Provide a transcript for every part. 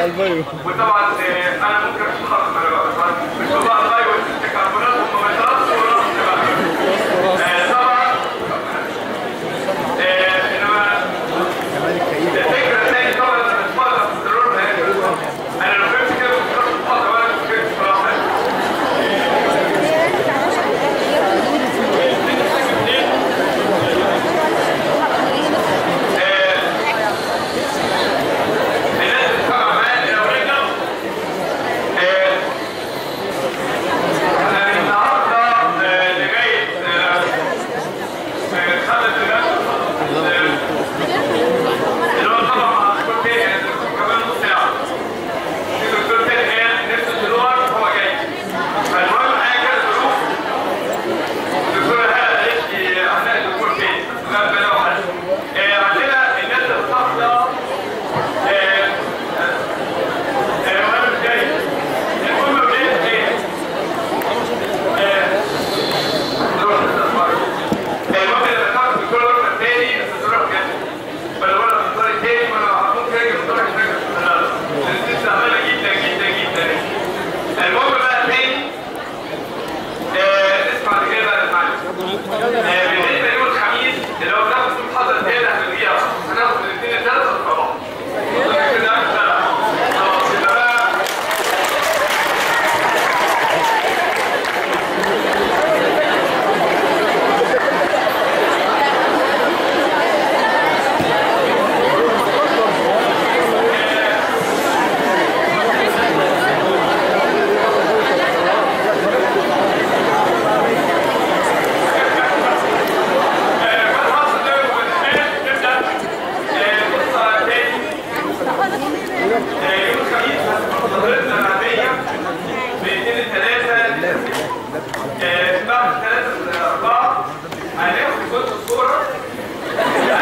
البايو وطبعا آه، انا ممكن اشرح انا بقى مش هو بقى البايو والكربونات هم بيترصوا ورصوا بقى آه، طبعا آه، انما الفكره الثانيه طبعا لما تتفرج في الضرورة انا لو فهمت كده مش هعرف اتفرج ولا مش فهمت بصراحه الناس بتتابع معايا لو رجعوا آه، انا النهارده آه، لغايه آه، آه، خمس دقايق آه، اللي هو طبعا مع الدكتور تاني يعني كمان نص ساعه في دكتور تاني قال نفس الدولار هو جاي فالمهم حاجه كده ظروف الدكتوره هلا قالت لي اثناء الدكتور تاني لا بلا واحد آه، عندنا الناس اللي بتحضر المهم بقى تاني آه، اسمع اللي جاي بقى المعلم آه، بالنسبه ليوم الخميس اللي هو بناخد فيه محاضره تاني هنلغيها هناخد من الاثنين الثلاثه والرابعه كده أمثلة. خلاص يبقى بقى يوم الخميس حضرتنا العادية باثنين الثلاثة بعد ثلاثة لأربعة هناخد جزء الصورة لا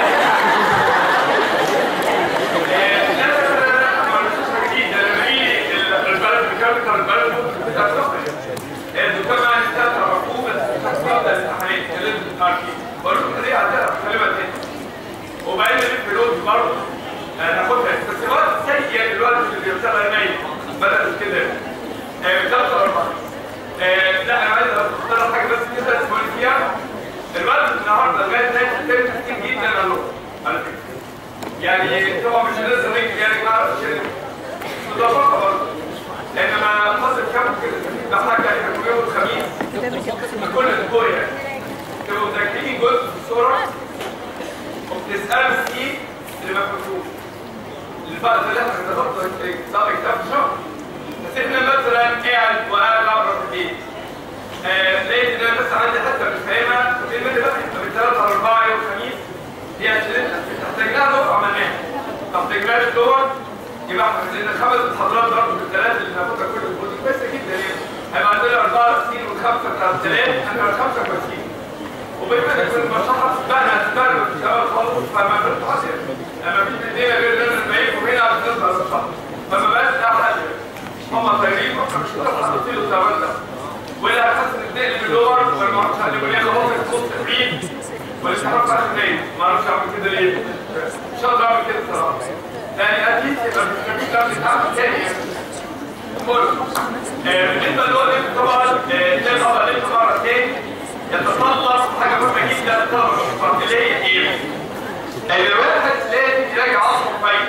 لا لا لا لا ما عملتوش حاجة جديدة لما يجي البلد بكاركتر البلد بتاع الدكتور معايا بتاعت مرفوض بس هتفضل الامتحانات لازم تعرفين بقول لكم دي هتعرف كلمة تاني وبعدين نلف لود برضه ناخدها بس الوقت سيء الوقت اللي بيشتغل نايم بدل كده بتاخد اربعه لا انا عايز اختار حاجه بس كده تقول فيها الوقت النهارده لغايه نهايه الترم كتير جدا على اللغه على فكره يعني طبعا مش لازم نيجي يعني ما اعرفش مضافه برضه لان ما فاصل كام كده ده حاجه احنا كل يوم الخميس كل اسبوع يعني تبقوا متركزين جزء في الصوره وبتسالوا السي اللي مكتوب البعض اللي احنا كتبته طب كتاب شهر بس احنا مثلا قاعد وقاعد اقرا في البيت آه، لقيت ان انا بس عندي حته مش فاهمها كلمه اللي بقى من ثلاثه لاربعه يوم الخميس دي عشان تحتاج لها دور عملناها ما تحتاجلهاش دور يبقى احنا لان خمس محاضرات ضرب في الثلاثه اللي هناخدها كل اسبوع دي بس جدا يعني هيبقى عندنا اربعه سنين وخمسه بتاع الثلاث احنا خمسه كويسين وبما ان كل المشرحه بتاعنا هتبان في الاول خالص فما كنت حاسس لما في ايدينا غير ان انا بعيد وهنا عشان نطلع الصح فما بقاش ده حاجه هم طايرين مش حاطين له الزمان ده ولا هتحس ان الدقن اللي جوه ما اعرفش اعمل ايه خلاص الصوت بعيد ولا تعرف اعمل ايه ما اعرفش اعمل كده ليه مش هقدر اعمل كده بصراحه يعني اكيد يبقى مش مفيش تعمل تعمل تاني المهم بالنسبه للولد طبعا ده طبعا ليه مره تاني يتطلب حاجه مهمه جدا طلب الفرقليه ايه؟ الواحد لازم يراجع عصره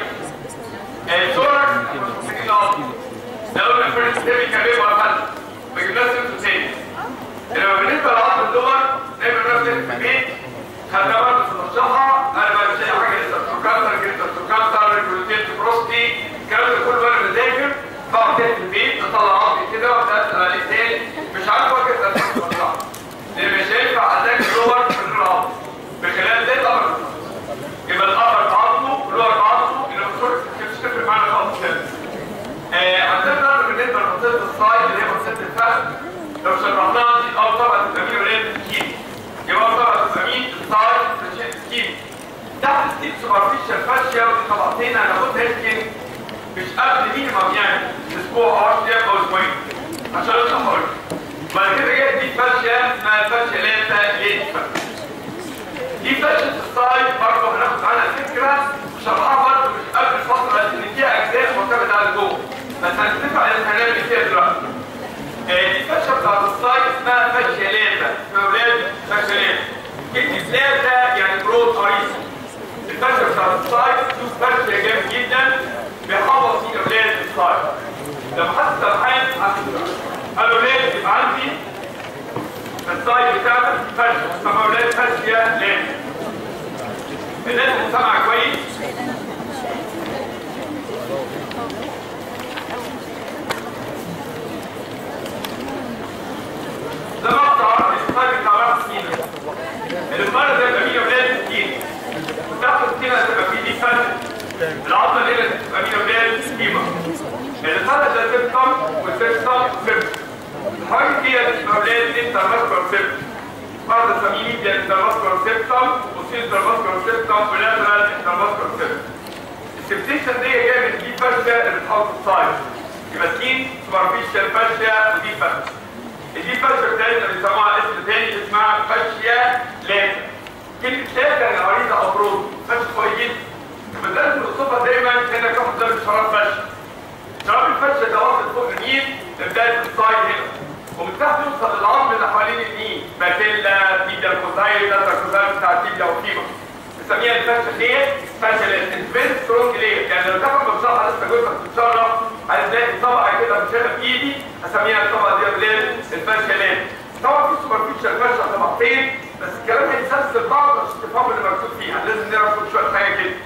كويس الصورة محتاجين نقعد لو قلنا فيرست تيري كبير وقفل ما جبناش سيمتو تاني انما بالنسبه لعصر الدول دايما نفس في البيت خدنا برضه في المصلحه انا ما مش اي حاجه لسه بتكسر كده بتكسر ريكروتيت بروستي الكلام ده كله وانا بذاكر بقعد تاني في البيت اطلع عظمي كده واسال عليه تاني مش عارف واجه اسال في المصلحه لان مش هينفع اذاكر لور من غير عظم بخلال ده طبعا يبقى الابر بعضه واللور بعضه انه مش تفرق معانا خالص آه، عندنا برضه بالنسبه لمنطقه الصايد اللي هي منطقه الفخذ لو شرحناها دي اول طبقه التامين وليه السكين يبقى اول طبقه التامين الصايد تشيل السكين تحت السكين سوبرفيشال فاشيا ودي طبقتين هناخدها يمكن مش قبل مينيمم يعني اسبوع او 10 ايام او اسبوعين عشان نطلع حر بعد كده جت دي فاشيا اسمها الفاشيا اللي هي ليه دي فاشيا الصايد برضه هناخد عنها فكره شرحها برضه مش قبل الفتره لان فيها اجزاء معتمد على الجو بس هنتفق على هنعمل فيها دلوقتي الفشة بتاعت الصايد اسمها فشة لاتا اسمها ولاد فشة لاتا كلمة لاتا يعني برود قريصة الفشة بتاعت الصايد شوف فشة جامد جدا بيحافظ فيه اولاد الصايد لما حد سرحان قال له ليه يبقى عندي الصايد بتاعتك فشة اسمها ولاد فشة لاتا الناس سامعة كويس ده مقطع الاسطايل بتاع راس السكينه الاسطايل ده يبقى فيه ولاد السكينه وتحت السكينه هتبقى فيه دي فرد العظمه اللي هنا تبقى فيه ولاد السكيمه الاسطايل ده سيبتم وسيبتم وسيبتم الحاجه دي اسمها ولاد انترماسكولار سيبتم بعض السميين دي انترماسكولار سيبتم وسيل انترماسكولار سيبتم ولاترال انترماسكولار سيبتم السبتيشن دي جايه من دي فرشه اللي بتحط الصايد يبقى سكين سوبرفيشال فرشه ودي فرشه دي فرشه بتاعتنا بيسموها اسم تاني اسمها فاشيا لاتا كلمه لاتا يعني عريضه او برود فاشيا كويس جدا بدات نوصفها دايما كانك واحد ضرب شراب فاشيا شراب الفاشيا ده واخد فوق النيل لبدايه الصايد هنا ومن تحت يوصل للعظم اللي حوالين النيل باكيلا تيبيا الكوزاي داتا الكوزاي بتاع تيبيا وفيما بنسميها الفاشيا ليه؟ فاشيا لاتا فيري سترونج ليه؟ يعني لو تاخد بصراحه لسه جوزك بتتشرب هتلاقي طبقه كده بتشرب بايدي اسميها الطبقه دي ولاد الفاشلات طبعا في سوبرفيشال فاشل طبقتين بس الكلام هيتسلسل بعض عشان تفهموا اللي مكتوب فيها لازم نعرف كل شويه حاجه كده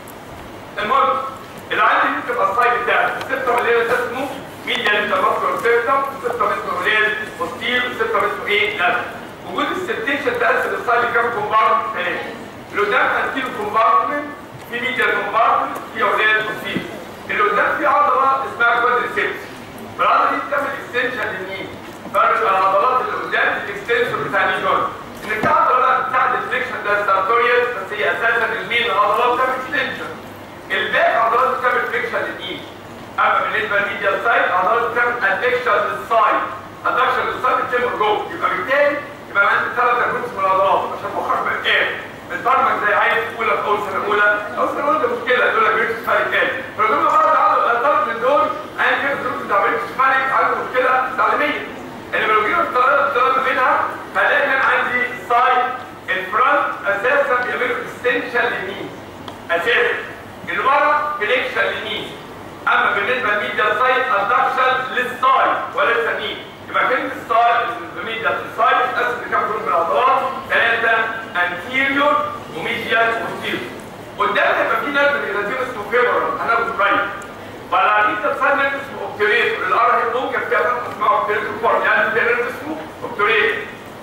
المهم اللي عندي دي تبقى السايد بتاعي السيستم اللي هي ده اسمه ميديا انترفاسكولار سيستم السيستم اسمه ولاد بوستير السيستم اسمه ايه؟ لا وجود السبتيشن تقسم السايد لكام كومبارتمنت ثلاثه اللي قدام انتيرو كومبارتمنت في ميديا كومبارتمنت في اولاد بوستير اللي قدام في عضله اسمها كوادريسيبس العضله دي بتعمل اكستنشن للنين فرق العضلات اللي قدام الاكستنشن بتاع النين جوينت ان في عضله بقى بتاعت الفليكشن ده السارتوريال بس هي اساسا المين العضلات بتعمل اكستنشن الباقي عضلات بتعمل فليكشن للنين اما بالنسبه للميديال سايد عضلات بتعمل ادكشن للسايد ادكشن للسايد بتعمل جوه يبقى بالتالي يبقى عندي ثلاث جروبس من العضلات عشان مخرج من ايه البرمج زي عايز اولى في اول سنه اولى اول سنه اولى ده مشكله يقول لك بريكس فارق كام فلو جبنا بعض عضلات طرف من دول ايا كان الظروف بتاع بريكس فارق عنده مشكله تعليميه انما لو جينا الطريقه الطريقه منها هلاقي ان انا عندي سايد الفرونت اساسا بيعملوا اكستنشن للنين اساسا اللي ورا فليكشن للنين اما بالنسبه للميديا سايد ادكشن للسايد وليس النين يبقى كلمه السايد الميديا سايد بتتقسم لكام جروب من العضلات ثلاثه انتيريور وميديال وستيريور قدام هيبقى في نرف بينزل اسمه فيبرال هناخده قريب بعد كده تصل نرف اسمه اوبتوريتور الار هي ممكن فيها نرف اسمها اوبتوريتور فورم يعني في نرف اسمه اوبتوريتور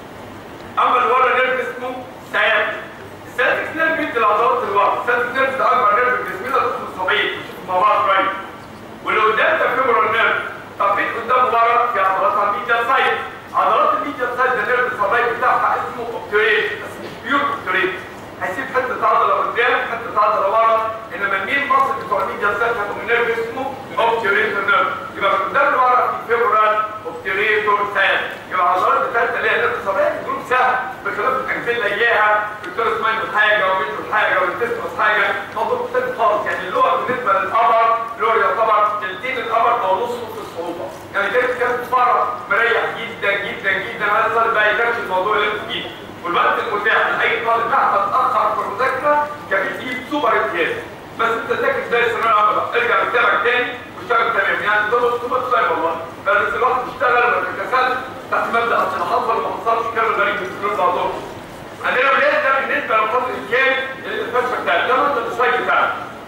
اما اللي ورا نرف اسمه سيابتيك السيابتيك نرف بيدي العضلات اللي ورا السيابتيك نرف ده اكبر نرف في جسمنا ده اسمه الصبيب نشوف مع بعض قريب واللي قدام ده فيبرال نرف طب فين قدام ورا في عضلات على الميديا سايد عضلات الميديا سايد ده نرف الصبيب بتاعها اسمه اوبتوريتور بس مش بيور اوبتوريتور هيسيب حته عضله قدام حته عضله ورا انما المين مصر بتوع الميديا سيرفس من نيرف اسمه اوبتيوريتور نيرف يبقى من قدام لورا في فيبرال اوبتيوريتور سيل يبقى العضلات بتاعتها اللي هي نيرف صباعي جروب سهل بخلاف التنزيل اياها دكتور اسماعيل حاجه وميترو حاجه والتستمس حاجه موضوع مختلف خالص يعني اللور بالنسبه للقمر اللور يعتبر تلتين القمر او نص نص الصعوبه يعني ده كانت فرق مريح جدا جدا جدا هذا الطالب بقى يكرش الموضوع اللي انت فيه والوقت المتاح لاي طالب مهما اتاخر في المذاكره كان بيجيب سوبر امتياز بس انت ذاكر زي الثانويه العامه بقى ارجع لكتابك تاني واشتغل تمام يعني ده مطلوب طيب والله بس الواحد اشتغل ولا كسل تحت مبدا اصل اللي حصل ما حصلش كلام غريب في السنين بعضهم عندنا ولاد ده بالنسبه للفصل الكام الفرشه بتاعتك ده مبدا السايد بتاعك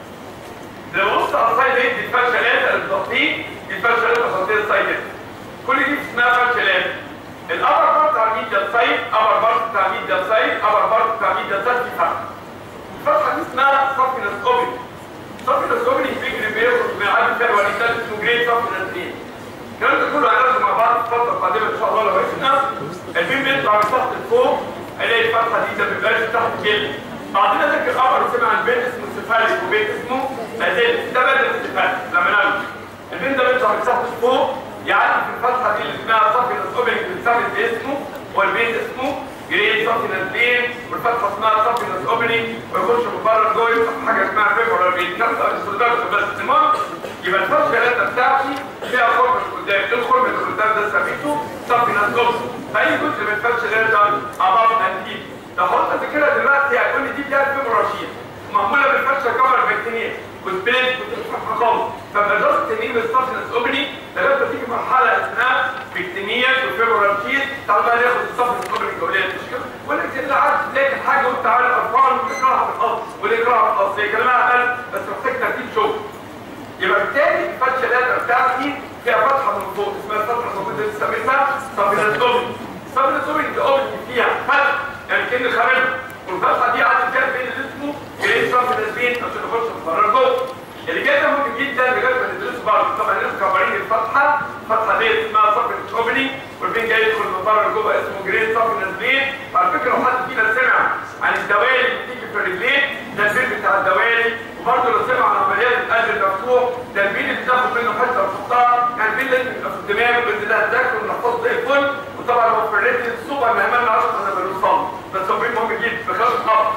لو بص على السايد دي الفرشه لا الضغطين الفرشه لا خاصيه السايد كل دي اسمها فرشه لا الابر بارت على الميديا سايد ابر بارت بتاع الميديا سايد ابر بارت بتاع الميديا سايد في فتحه الفتحه دي اسمها صفنس اوبن صفنس اوبن بيجري بياخد بيعدي فيها الوالدات اسمه جريد صفنس دي الكلام ده كله هناخده مع بعض في الفتره القادمه ان شاء الله لو عرفنا البين بيطلع من تحت لفوق الاقي الفتحه دي ما بيبقاش تحت الجلد بعدين ذاكر خبر سمع عن بين اسمه سيفاليك وبين اسمه بازيل ده بدل السيفاليك لما نعمل البين ده بيطلع من تحت لفوق يعدي في الفتحه دي اللي اسمها صفنس اوبننج بنسمي باسمه والبين اسمه جريد صفنس بين والفتحه اسمها صفنس اوبننج ويخش من بره جوه يفتح حاجه اسمها فيبرال بين كام بس المهم يبقى الفرشه ثلاثه بتاعتي فيها خرم قدام الخرم اللي قدام ده سميته سبينس اوبس فاي جزء من الفرشه ثلاثه اباف اند ديب لو حطيت كده دلوقتي هتقول لي دي فيها فيبر رشيد معموله بالفرشه كفر بكتينيه والبيت بتفتح خالص فبدرس التنين بالسبستنس اوبني لغايه ما تيجي مرحله اسمها بكتينيه وفيبر رشيد تعال بقى ناخد السبستنس اوبني جولات مش كده ولا كده عارف تلاقي الحاجه وانت عامل ارقام وتكرهها في الاصل وتكرهها في الاصل هي كلامها اقل بس محتاج ترتيب شغل يبقى بالتالي الفتشه اللي بتاعتي فيها فتحه من فوق اسمها الفتحه الموجوده اللي سميتها سبستنس اوبني السبستنس اوبني دي اوبني فيها فتح يعني كان خارجها والفتحه دي قاعده فيها بين اللي اسمه جرين سبستنس بين عشان نخش نتفرج جوه اللي جاي ده ممكن جدا لغايه ما تدرسوا بعض طبعا الناس كبارين الفتحه الفتحه دي اسمها سبستنس اوبني والبين جاي يدخل نتفرج جوه اسمه جرين سبستنس بين وعلى فكره لو حد فينا سمع عن الدوالي اللي بتيجي في الرجلين ده البين بتاع الدوالي وبرضه لو سمع عن عمليات القلب المفتوح ده البين اللي بتاخد منه حته وتحطها يعني البين لازم يبقى في الدماغ باذن الله تذاكر ونحفظه زي الفل وطبعا هو في الريتن سوبر مهمنا 10 احنا بنوصل بس هو بين مهم جدا بخلاف الخط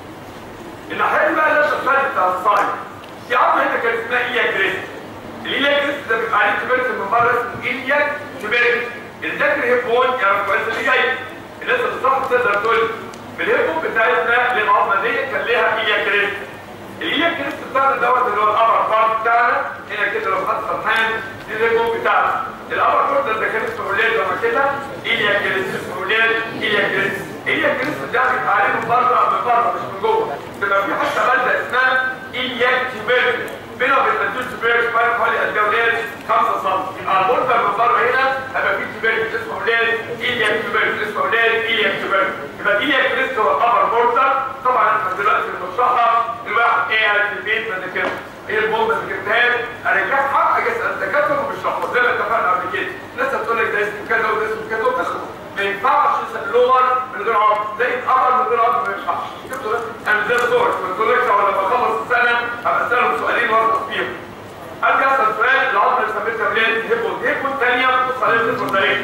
الناحيه دي بقى نفس الفرق بتاع الصايم في عظمه هنا كانت اسمها اياك ريست الاياك ريست ده بيبقى عليه تبرس من بره اسمه اياك تبرس الذاكر هيب بون يعني كويس اللي جاي الناس اللي صح تقدر تقول في الهيب بون بتاعتنا للعظمه دي كان ليها اياك ريست الاياك ريست بتاعنا دوت اللي هو الابر بارت بتاعنا هنا كده لو حد فرحان دي الهيب بون بتاعنا الابر بارت ده كان اسمه ولاد لما كده اياك ريست اسمه ولاد اياك ريست اياك ريست ده بيبقى عليه من بره من بره مش من جوه بيبقى في حته بلده اسمها اياك تيوبيرك بينه وبين الانتير تيوبيرك فرق حوالي قد ايه 5 سم يبقى البوردر من بره هنا هيبقى في تيوبيرك اسمه ولاد اياك تيوبيرك اسمه ولاد اياك تيوبيرك يبقى اياك ريست هو الابر بوردر طبعا احنا دلوقتي بنشرحها الواحد قاعد في البيت ما ذاكرش ايه البومب اللي جبتها ارجعها اجي اسال الدكاتره وبيشرحوا زي ما اتفقنا قبل كده الناس هتقول لك ده اسمه كذا وده اسمه كذا وتاخده ما ينفعش اللور من غير عظم زي القمر من غير عظم ما ينفعش شفتوا ده انا زي الصور قلت لك لما بخلص السنه هبقى اسالهم سؤالين واربط فيهم ارجع اسال سؤال العظم اللي سميتها بلاد هيبو هيبو الثانيه بتبص عليها بتبص عليها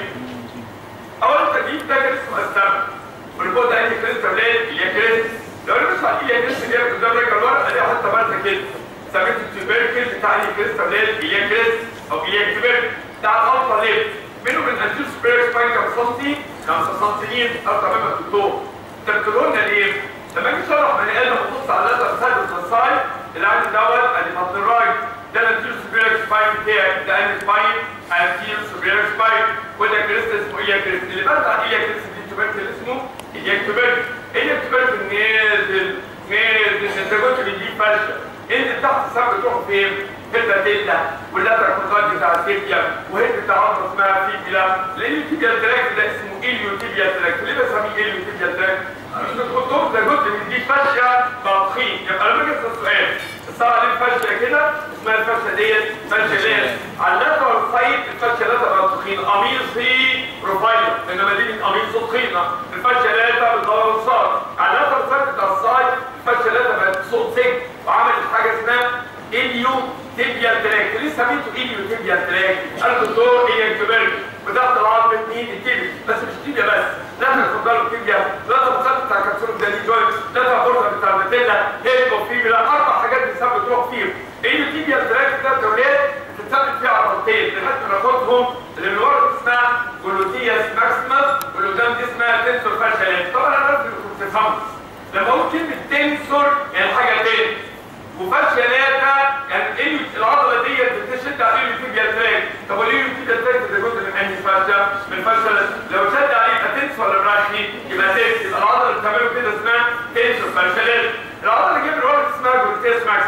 اول تجيب ده كان اسمه السبب والريبورت ده عندي كريس بلاد اللي هي كريس لو انا بسمع اللي هي كريس اللي هي قدام رجل ورا اديها حتى بارزه كده سميت التوبيركل بتاع كريس بلاد اللي هي كريس او اللي هي التوبيركل بتاع الالفا ليف منه من انتير سبيرك سباين كام سنتي 5 سنتيين اكتر مما الدكتور انت بتقولوا لنا ليه؟ لما اجي اشرح بني ادم ببص على اللاتر سايد والسايد اللي عندي دوت ادي خط الرايت ده الانتير سبيرك سباين بتاعي ده اني سباين انتير سبيرك سباين وده كريست اسمه ايه كريست اللي برجع ايه كريست دي توبركل اسمه ايه توبركل ايه توبركل نازل نازل انت كنت بتجيب فرشه انت تحت السبب تروح فين؟ تبدا تبدا واللاتر كونتاكت بتاع الفيبيا وهي بتاع عضله اسمها فيبيلا لان الفيبيا تراك ده اسمه اليو تيبيا تراك ليه بسميه اليو تيبيا تراك؟ عشان الخطوط ده جزء من دي فاشيه تضخيم يبقى لما اجي اسال السؤال الساعه دي الفاشيه كده اسمها الفاشيه ديت فاشيه ليه؟ على اللاتر سايد الفاشيه لاتر تخين قميص في بروفايل انما دي من قميص تخينه الفاشيه لاتر بالضرب الصاد على اللاتر سايد بتاع السايد الفاشيه لاتر بقت صوت سجن وعملت حاجه اسمها اليو تيبيا تراك ليه سميته اليو تيبيا تراك قال الدكتور هي الكبير وتحت العظم مين التيبيا بس مش تيبيا بس لا تفضلوا التيبيا لا تفضلوا بتاع كبسول الدليل جوينت لا تفضلوا بتاع البتيلا هيبو فيبيلا اربع حاجات بيثبت روح فيهم اليو تيبيا تراك ده تولاد بتثبت فيها عضلتين لحد ما ناخدهم اللي من ورا اسمها جلوتياس ماكسيمس واللي قدام دي اسمها تنسور فاشلات طبعا انا لازم تفهموا لما اقول كلمه تنسور يعني حاجه تاني وفاشيالاتا يعني ايه العضله ديت بتشد عليه الفيبيا تراك طب وليه الفيبيا تراك ده جزء من انهي فاشيا من فاشيا لو شد عليه يبقى تنس ولا براشي يبقى تنس يبقى العضله اللي بتعمله كده اسمها تنس فاشيالات العضله اللي جايه من ورا اسمها جلوتيس ماكس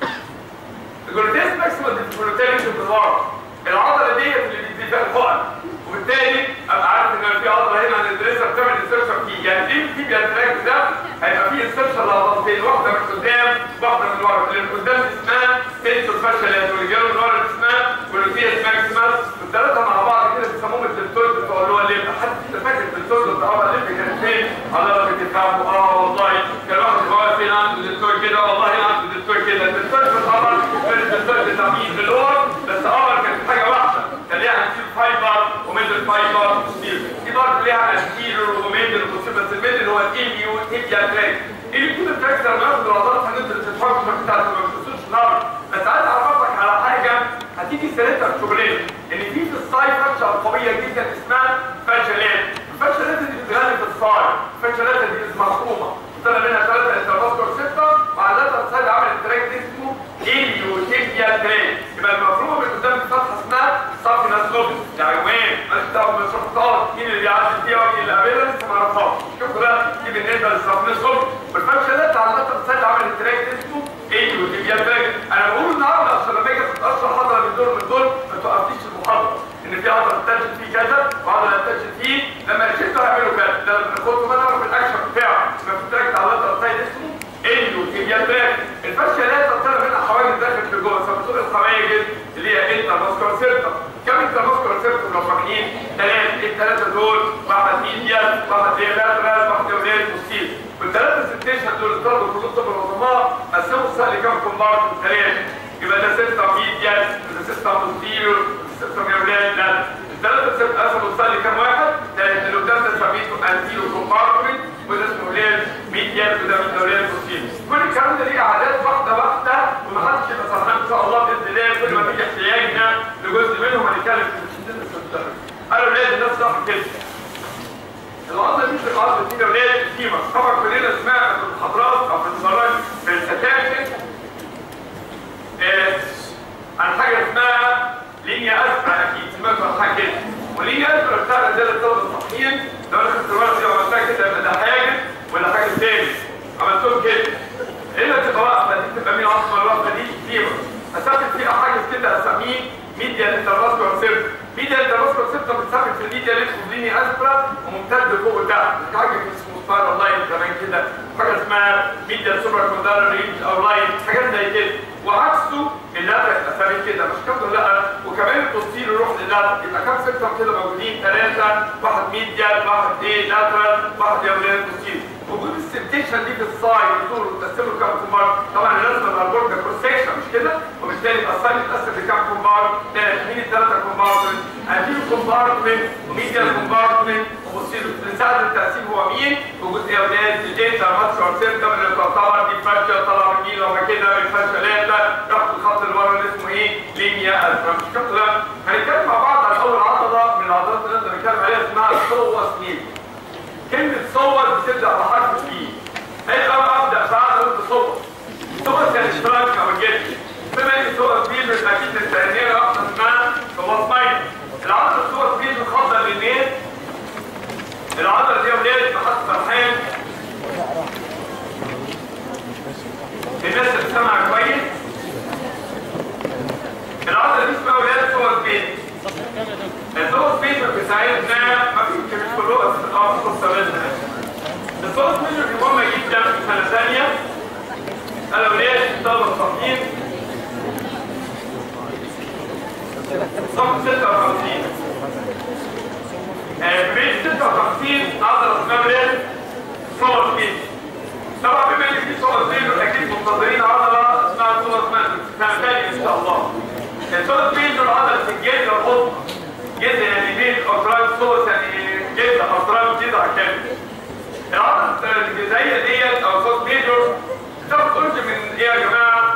الجلوتيس ماكس دي جلوتيس بالورا العضله ديت اللي بيدي فيها الحقن وبالتالي ابقى عارف ان في عضله هنا هندرسها بتعمل انسرشن فيه يعني ايه الفيبيا تراك ده هيبقى فيه انسرشن لعضلتين واحده من قدام واحده من ورا اللي من قدام اسمها تنسور فاشلات واللي جايه من ورا اسمها جلوتيس ماكسيمال والثلاثه مع بعض كده بيسموهم الدلتويد بتوع اللي هو الليل حد فينا فاكر الدلتويد بتاع الليل كان فين؟ الله بتفهموا اه والله كان واحد واقف هنا عنده دلتويد كده والله هنا عنده دلتويد كده الدلتويد في القمر غير الدلتويد بتاع مين في اللور بس قمر كانت حاجه واحده كان ليها انتير فايبر وميدل فايبر وستيل دي برضه ليها انتيريور وميدل وستيل بس الميدل هو الاليو تيبيا تراك اللي كل التراكس لما ياخد العضلات هننزل تتحرك بتاعته ما بتوصلش نار بس عايز اعرفك على حاجه هتيجي سيرتها شغلين ان في في الصاي فشل قويه جدا اسمها فشلات الفشلات دي بتتغني في الصاي الفشلات دي مفهومه طلع منها ثلاثه انترفاسكولار سيستم وعلى ثلاثه سايد عمل التراك دي اسمه اليوتيبيا تراك يبقى المفروض من قدام في فتحه اسمها صافي نازلوبي يعني وين ماليش دعوه بالشرطات مين اللي بيعدي فيها ومين اللي قابلها لسه ما اعرفهاش شوفوا ده دي بالنسبه للصافي نازلوبي والفشلات على ثلاثه سايد عمل التراك دي اسمه اليوتيبيا تراك انا بقول النهارده عشان لما اجي اشرح حضره من دول من دول ما توقفنيش المحاضره ان في عضله تنشن فيه كذا وعضله تنشن فيه لما شفتوا هيعملوا كذا لما كنتوا مثلا في الاكشن بتاعه ما في تراك على ثلاثه سايد اسمه اليوتيبيا تراك الفشلات طلع منها حوالي داخل في جوه سبتور الخلايا جدا اللي هي انتر ماسكولار سيرتم كم انتر ماسكولار سيرتم لو فاكرين ثلاثه الثلاثه دول واحد ميديال واحد لاترال واحد اولاد بوستيل والثلاثه ستيشن دول اتضربوا في الطب العظماء قسموا السهل كام كومبارت ثلاثه يبقى ده سيستم ميديال ده سيستم بوستيريور سيستم يا اولاد لا الثلاثه سيستم قسموا السهل كام واحد ثلاثه اللي قدام ده سميته انتيرو كومبارتمنت وده اسمه اولاد ميديال وده من اولاد بوستيريور كل الكلام ده ليه عادات واحده واحده ومحدش يبقى سرحان ان شاء الله باذن الله كل ما تيجي احتياجنا لجزء منهم هنتكلم في المشكله قالوا ولاد الناس صح كده العضله دي بتبقى عضله دي ولاد الفيمر طبعا كلنا سمعنا في المحاضرات او في المدرج في السكاشن عن حاجه اسمها لينيا اسفل اكيد سمعتوا عن حاجه كده ولينيا اسفل بتاع رجاله الطلبه الصحيين لو انا خدت الورقه دي وعملتها كده يبقى ده حاجه ولا حاجه تاني عملتهم كده هنا تبقى واقفه دي تبقى مين اصلا الواقفه دي فيمر اثبت فيها حاجه كده اسميه ميديا انترفاسكولار سيرفر ميديا انترفاسكولار سيرفر بتثبت في الميديا ليني اسفل وممتد فوق وتحت حاجه اسمه سبايرال لاين كمان كده حاجه اسمها ميديا سوبر كوندار رينج او لاين حاجات زي كده وعكسه اللاترال اسامي كده مش كده لا وكمان البوستير يروح للاترال يبقى كام سيستم كده موجودين ثلاثه واحد ميديا واحد ايه لاترال واحد يا ولاد بوستير وجود السبتيشن دي في السايد طول وتقسمه لكام كومبار طبعا الرسمه الاربورد ده كروس سكشن مش كده وبالتالي السايد يتقسم لكام كومبار مين الثلاثه كومبارتمنت انتيرو كومبارتمنت وميديال كومبارتمنت وبوستير مساعد التقسيم هو مين وجود يا ولاد الانتر ماتشر سيستم اللي تعتبر دي فاشله طلع من مين لما كده من فاشلات رحت الخط اللي ورا اللي اسمه ايه لينيا الفا مش كده هنتكلم مع بعض عن اول عضله من العضلات اللي نقدر نتكلم عليها اسمها الصوه سنين كلمة صور بتبدأ بحرف الإي. هيبقى أنا أبدأ بعد قلت صور. صور كان اشتراك أو الجد. بما إن صور سبيل أكيد التأثير واحدة اسمها صور سمايل. العضلة صور سبيل بتخضر للناس. العضلة دي ولاد بحط فرحان. الناس اللي سمع كويس. العضلة دي اسمها ولاد صور سبيل. الصوت بيتر بيساعدنا ما في مش كله بس اه في قصه لازم الصوت بيتر مهمه جدا في سنه ثانيه انا وليش الطلبه الصحيين صف 56 بيت 56 عضله اسمها ولاد صوت بيتر طبعا بما ان في صوت بيتر اكيد منتظرين عضله اسمها صوت اسمها سنه ثانيه ان شاء الله الصوت بيتر عضله الجلد القطن جزء يعني بين اطراف صوص يعني جزء اطراف جذع كامل العضله الجزئيه ديت او صوص ميجور بتاخد قرش من ايه يا جماعه؟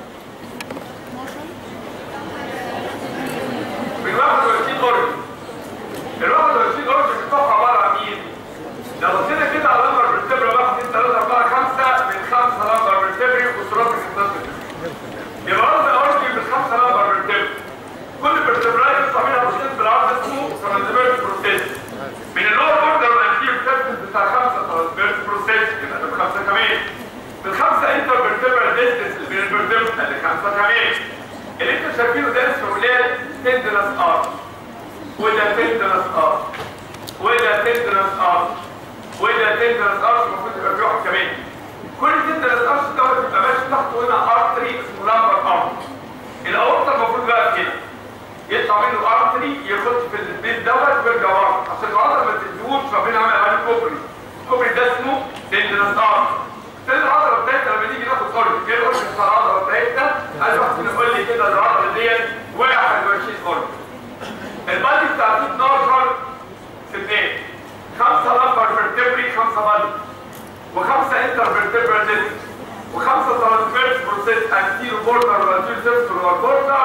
من 21 قرش ال 21 قرش بتوعها عباره عن مين؟ لو بصينا كده على لمبر بالتبرة 1 2 3 4 5 من 5 لمبر بالتبري وصراط الخطاط يبقى قرش القرش من 5 لمبر بالتبري كل برتبراي يطلع منها بروسيس بالعرض اسمه ترانسفيرس بروسيس من اللور اوردر والانتير سيرفيس بتاع خمسه ترانسفيرس بروسيس يبقى ده خمسه كمان من خمسه انتر برتبرال ديستنس بين البرتبرال اللي خمسه كمان اللي انتوا شايفينه ده اسمه ولاد تندنس ار وده تندنس ار وده تندنس ار وده تندنس ار المفروض يبقى في واحد كمان كل تندنس ار دوت يبقى ماشي تحته هنا ارتري اسمه لامبر ار الاورطه المفروض بقى كده يطلع منه ارتري يخش في البيت دوت ويرجع ورا عشان العضله ما تديهوش ربنا عمل عليه كوبري الكوبري ده اسمه تندنس ارت تندنس العضله بتاعتنا لما نيجي ناخد قرن ايه القرن بتاع العضله بتاعتنا عايز واحد فينا يقول لي كده العضله ديت 21 قرن البادي بتاعتي 12 سنين خمسه لمبر فيرتبري خمسه بادي وخمسه انتر فيرتبرال ديسك وخمسه ترانسفيرس بروسيس انتيرو بوردر والانتيرو سيرفس والبوردر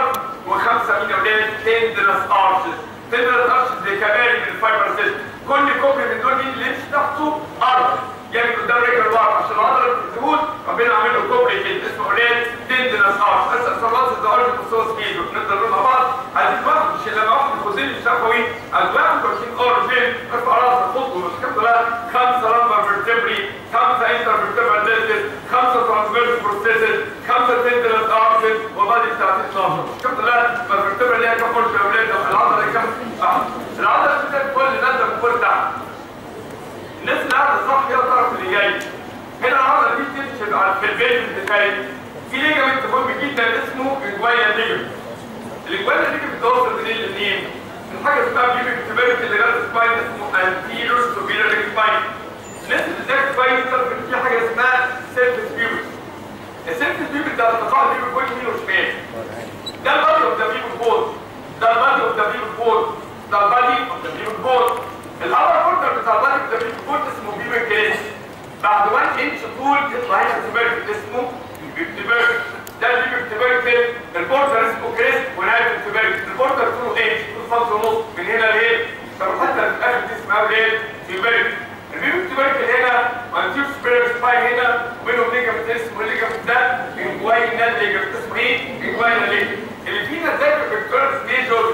وخمسه مين يا ولاد تندرس ارشز تندرس ارشز دي كباري من الفايبر سيستم كل كوبري من دول مين اللي يمشي تحته ارض يعني قدام رجل ورا عشان العضله تموت ربنا عامل له كوبري كده اسمه ولاد تندرس ارشز بس اصابات الظهر بتصوص فيه نقدر نقول مع بعض عايزين واحد مش لما واحد الخزين الشفوي عايز 21 اورجين ارفع راسك خطوه مش كده لا خمسه لمبر فيرتبري خمسه انتر فيرتبرال ديسز خمسه ترانسفيرس بروسيسز خمسه تندرس ارشز وبادي بتاعت 12 مش كده لا فالفيرتبرال ليها كام فرشه يا اولاد العضله كام آه. العضله بتاعت كل نازله من كل تحت الناس اللي قاعده صح هي الطرف اللي جاي هنا العضله دي بتمشي على في البيت بتاعي في ليجامنت مهم جدا اسمه الجوايا ليجامنت الجوايا ليجامنت بتوصل منين لمنين؟ من حاجه اسمها بيبي اكتبارك اللي جاز سباين اسمه انتيرور سوبيريور سباين الناس اللي ذاك سباين تعرف ان في حاجه اسمها سيرفس بيبي السيرفس بيبي ده ارتقاء البيبي كل يمين وشمال ده البادي اوف ذا بيبي بول ده البادي اوف ذا بيبي بول ده البادي اوف ذا بيبي بول الابر بوردر بتاع البادي اوف ذا بيبي بول اسمه بيبي كريس بعد 1 انش طول يطلع هنا اكتبارك اسمه اكتبارك ده البيبي اكتبارك البوردر اسمه كريس ونهايه اكتبارك البوردر طوله انش طول خمسة ونص من هنا لايه؟ طب حتى في الاخر دي اسمها ايه؟ تيوبرك البيبي اكتبارك هنا وانتيو سبيرك سباين هنا وبينهم ليجامنت اسمه الليجامنت ده انجواينال ليجامنت اسمه ايه؟ انجواينال ليجامنت اللي فينا زي الفيكتورس ميجور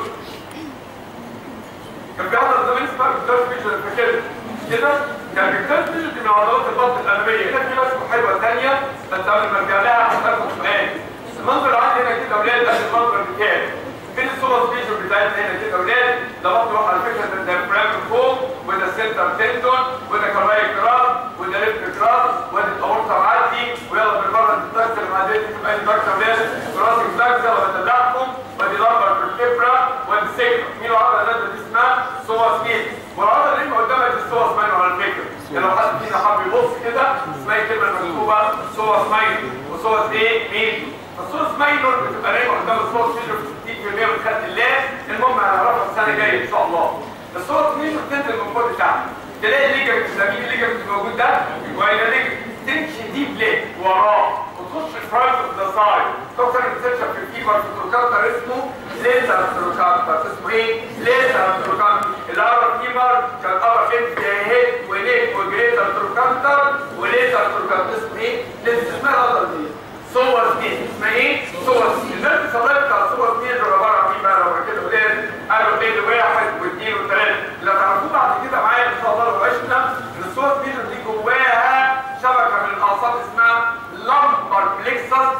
كان في عضله زمان اسمها فيكتورس ميجور فاكرها كده كان فيكتورس ميجور دي من عضلات البطن الاماميه هنا في رسمه حلوه ثانيه بس قبل ما ارجع لها هسالكم سؤال المنظر عندي هنا كده اولاد ده المنظر بتاعي فين الصوره سبيشال بتاعتنا هنا كده اولاد ده بطن على فكره ده الديافرام فوق وده السنتر تندون وده كراي كراس وده ليفت كراس وده الاورطه معدي ويلا بالمره تتكسر مع دي تبقى البكتر ده راسك زجزه ولا تدعكم ودي لمبر في الكبرى ودي سيكر مين العضله ده دي اسمها صوره سبيل والعضله اللي قدامك دي الصوره سباين على فكره يعني لو حد فينا حب يبص كده اسمها الكلمه المكتوبه صوره سباين وصوره ايه مين الصوره سباين بتبقى نايمه قدام الصوره سبيل في 60% من خلق الله المهم هنعرفها السنه الجايه ان شاء الله الصوره سباين بتنزل من فوق لتحت تلاقي الليجمنت ده مين الليجمنت الموجود ده الجوايا ليجمنت تمشي ديب ليه وراه وتخش فرونت اوف ذا سايد دكتور بتكتشف في الفيبر في التروكانتر اسمه ليزر تروكانتر اسمه ايه؟ ليزر تروكانتر الابر فيبر كان ابر هيد هيد ونيك وجريتر تروكانتر وليزر تروكانتر اسمه ايه؟ ليزر اسمها العضله دي صور سنين اسمها ايه؟ صور سنين الناس بتصلي بتاع صور سنين دول عباره عن ايه بقى لو كده ولاد قالوا ايه واحد واثنين وثلاثه اللي هتعرفوه بعد كده معايا ان شاء الله لو عشنا ان الصور سنين دي جواها شبكه من الاعصاب اسمها لمبر بليكسس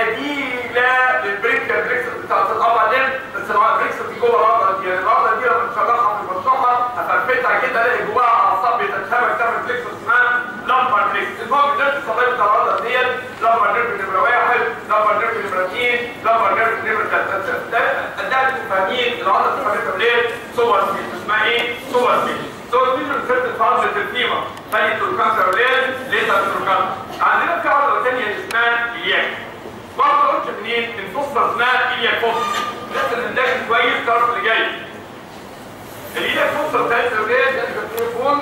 بديله للبريكال بليكسس بتاعت القمر دي بس البليكسس دي جوه العضله دي يعني العضله دي لما نشرحها في المشرحه هفرفتها كده الاقي جواها اعصاب بتتشابك تعمل بليكسس اسمها لمبر بليكسس المهم ده الصلاه بتاع العضله ديت لمبر نيرف نمره واحد لمبر نيرف نمره اثنين لمبر نيرف نمره ثلاثه ده ده فاهمين العضله بتاعتها ليه صور سبيل اسمها ايه؟ صور سبيل صور سبيل بتفرد فاضله الفيما ثاني تروكانتر وليل ليزر تروكانتر عندنا في عضله ثانيه اسمها الياك برضه قلت منين؟ الفصه اسمها الياك فصه الناس اللي مذاكر كويس تعرف اللي جاي الياك فصه بتاعت الولاد اللي في التليفون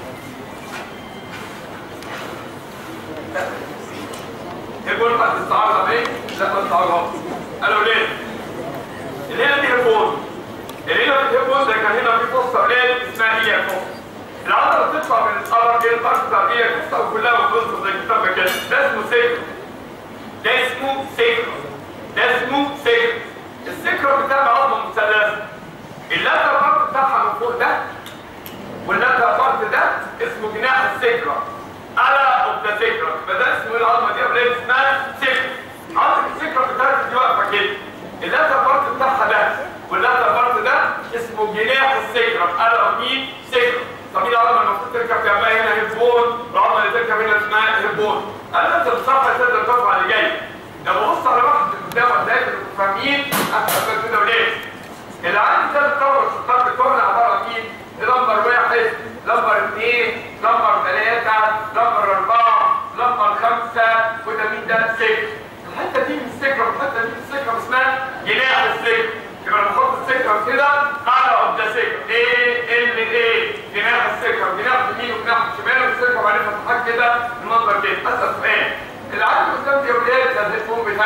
يقول قد استعارض عليه لا ما استعارض قالوا ليه؟ اللي هنا دي هيرفون اللي هنا في الهيرفون ده كان هنا في فصه ولاد اسمها الياك فصه العضله بتطلع من القرن دي القرن بتاع دي القصه كلها بتوصل زي كتاب كده ده اسمه سيكر ده اسمه سيكر ده اسمه سيكر السكر بتاع عظمه مثلثه اللاتر بارت بتاعها من فوق ده واللاتر بارت ده اسمه جناح السكرة على اوف ذا سكرة فده اسمه العظمه دي ولاد اسمها سكر عظمه السكرة بتاعتها دي واقفه كده اللاتر بارت بتاعها ده واللاتر بارت ده اسمه جناح السكرة على اوف مين سكرة طب مين العظمه المفروض تركب جنبها هنا هيبون العظمه اللي تركب هنا اسمها هيبون انا انت بصراحه تقدر ترفع اللي جاي لو ببص على واحد قدام وتلاقي فاهمين احسن كده وليه العين ده بتطور الشطار بتوعنا عباره عن مين؟ لمبر واحد لمبر اثنين لمبر ثلاثه لمبر اربعه لمبر خمسه وده مين ده سكر الحته دي من السكر والحته دي من السكر اسمها جناح السكر يبقى لما احط السكر كده على قد ده سكر ايه ال ايه جناح السكر جناح اليمين وجناح الشمال والسكر وبعدين فتحات كده المنظر كده اسال سؤال العدد قدام دي ولاد الهيدفون بتاعتي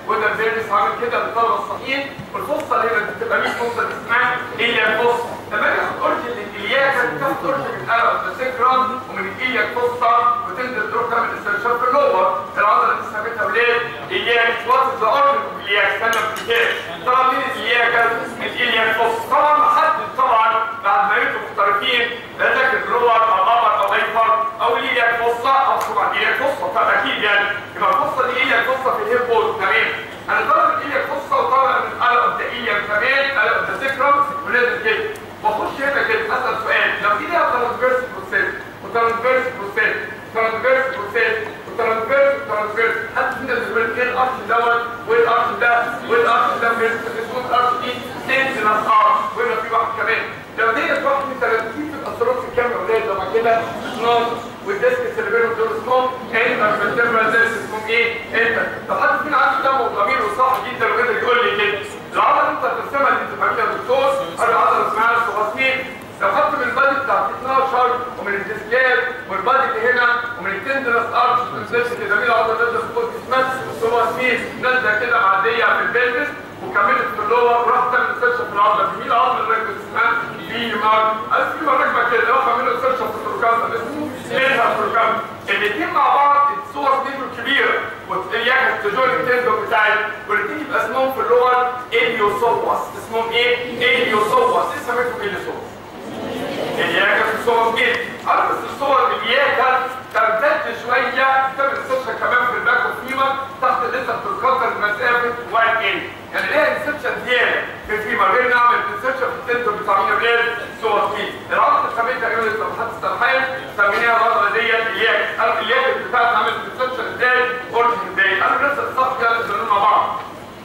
وده البيرنس عامل كده للطلبه الصحيين والفصه اللي هنا بتبقى مين فصه اسمها هي الفصه لما اجي اخد اورجن الالياك بتاخد اورجن من القلب السكران ومن الالياك فصه وتنزل تروح تعمل استنشاق في اللور العضله اللي سميتها ولاد الياك وات ذا اورجن الالياك استنى في الكتاب طبعا مين الالياك الالياك فصه طبعا محدد طبعا بعد ما يبقوا مختلفين لا ذاكر اللور او ابر او ايفر او الالياك فصه او طبعا الالياك فصه طبعا اكيد يعني يبقى الفصه دي الياك فصه في الهيب بول تمام انا طالب الالياك فصه وطالب من القلب ده الياك كمان قلب ده سكرم ولازم كده واخش هنا كده اسال سؤال لو في ليها ترانسفيرس بروسيس وترانسفيرس بروسيس ترانسفيرس بروسيس وترانسفيرس وترانسفيرس حد فينا بيقول ايه الارش دوت وايه الارش ده وايه الارش ده اسمه الارش دي تنزل ارش وهنا في واحد كمان لو ديت واحد من 30 في الاسرات الكام يا ولاد لما كده 12 والديسك اللي بينهم دول اسمهم انتر فيرتبرال ديسك اسمهم ايه؟ انتر طب حد فينا عنده دم وضمير وصح جدا وقدر يقول لي كده العضله اللي انت هترسمها دي تفهمها يا دكتور هذه عضله اسمها الصغاصين لو خدت من البادي بتاعت 12 ومن الديسكات والبادي اللي هنا ومن التندرس ارش نفس كده مين العضله اللي بتاخد اسمها الصغاصين نازله كده معديه في البلبس وكملت في اللور وراح تعمل سيرش في العضله مين العضله اللي اسمها فيمر الفيمر راكبه كده لو عملوا سيرش في البروكاز اسمه ليها البروكاز الاثنين مع بعض الصور دي كبيره وتلاقيها التجول التندو بتاعي والاثنين يبقى اسمهم في اللغه اليوسوس اسمهم ايه؟ اليوسوس ايه سميتهم اليوسوس؟ الياكا في الصور دي انا بس الصور الياكا تمتد شويه تعمل سيرش كمان في الباك فيما تحت لسه بتتكسر مسافه واحد ايه يعني ليها انسبشن زياده في فيما غير نعمل انسبشن في التندو بتاع مين غير صور دي العضله اللي سميتها ايه اللي حد استرحال سميناها العضله ديت الياكا انا الياكا بتاعتها عملت انسبشن ازاي اورجن ازاي انا لسه الصف كده لسه مع بعض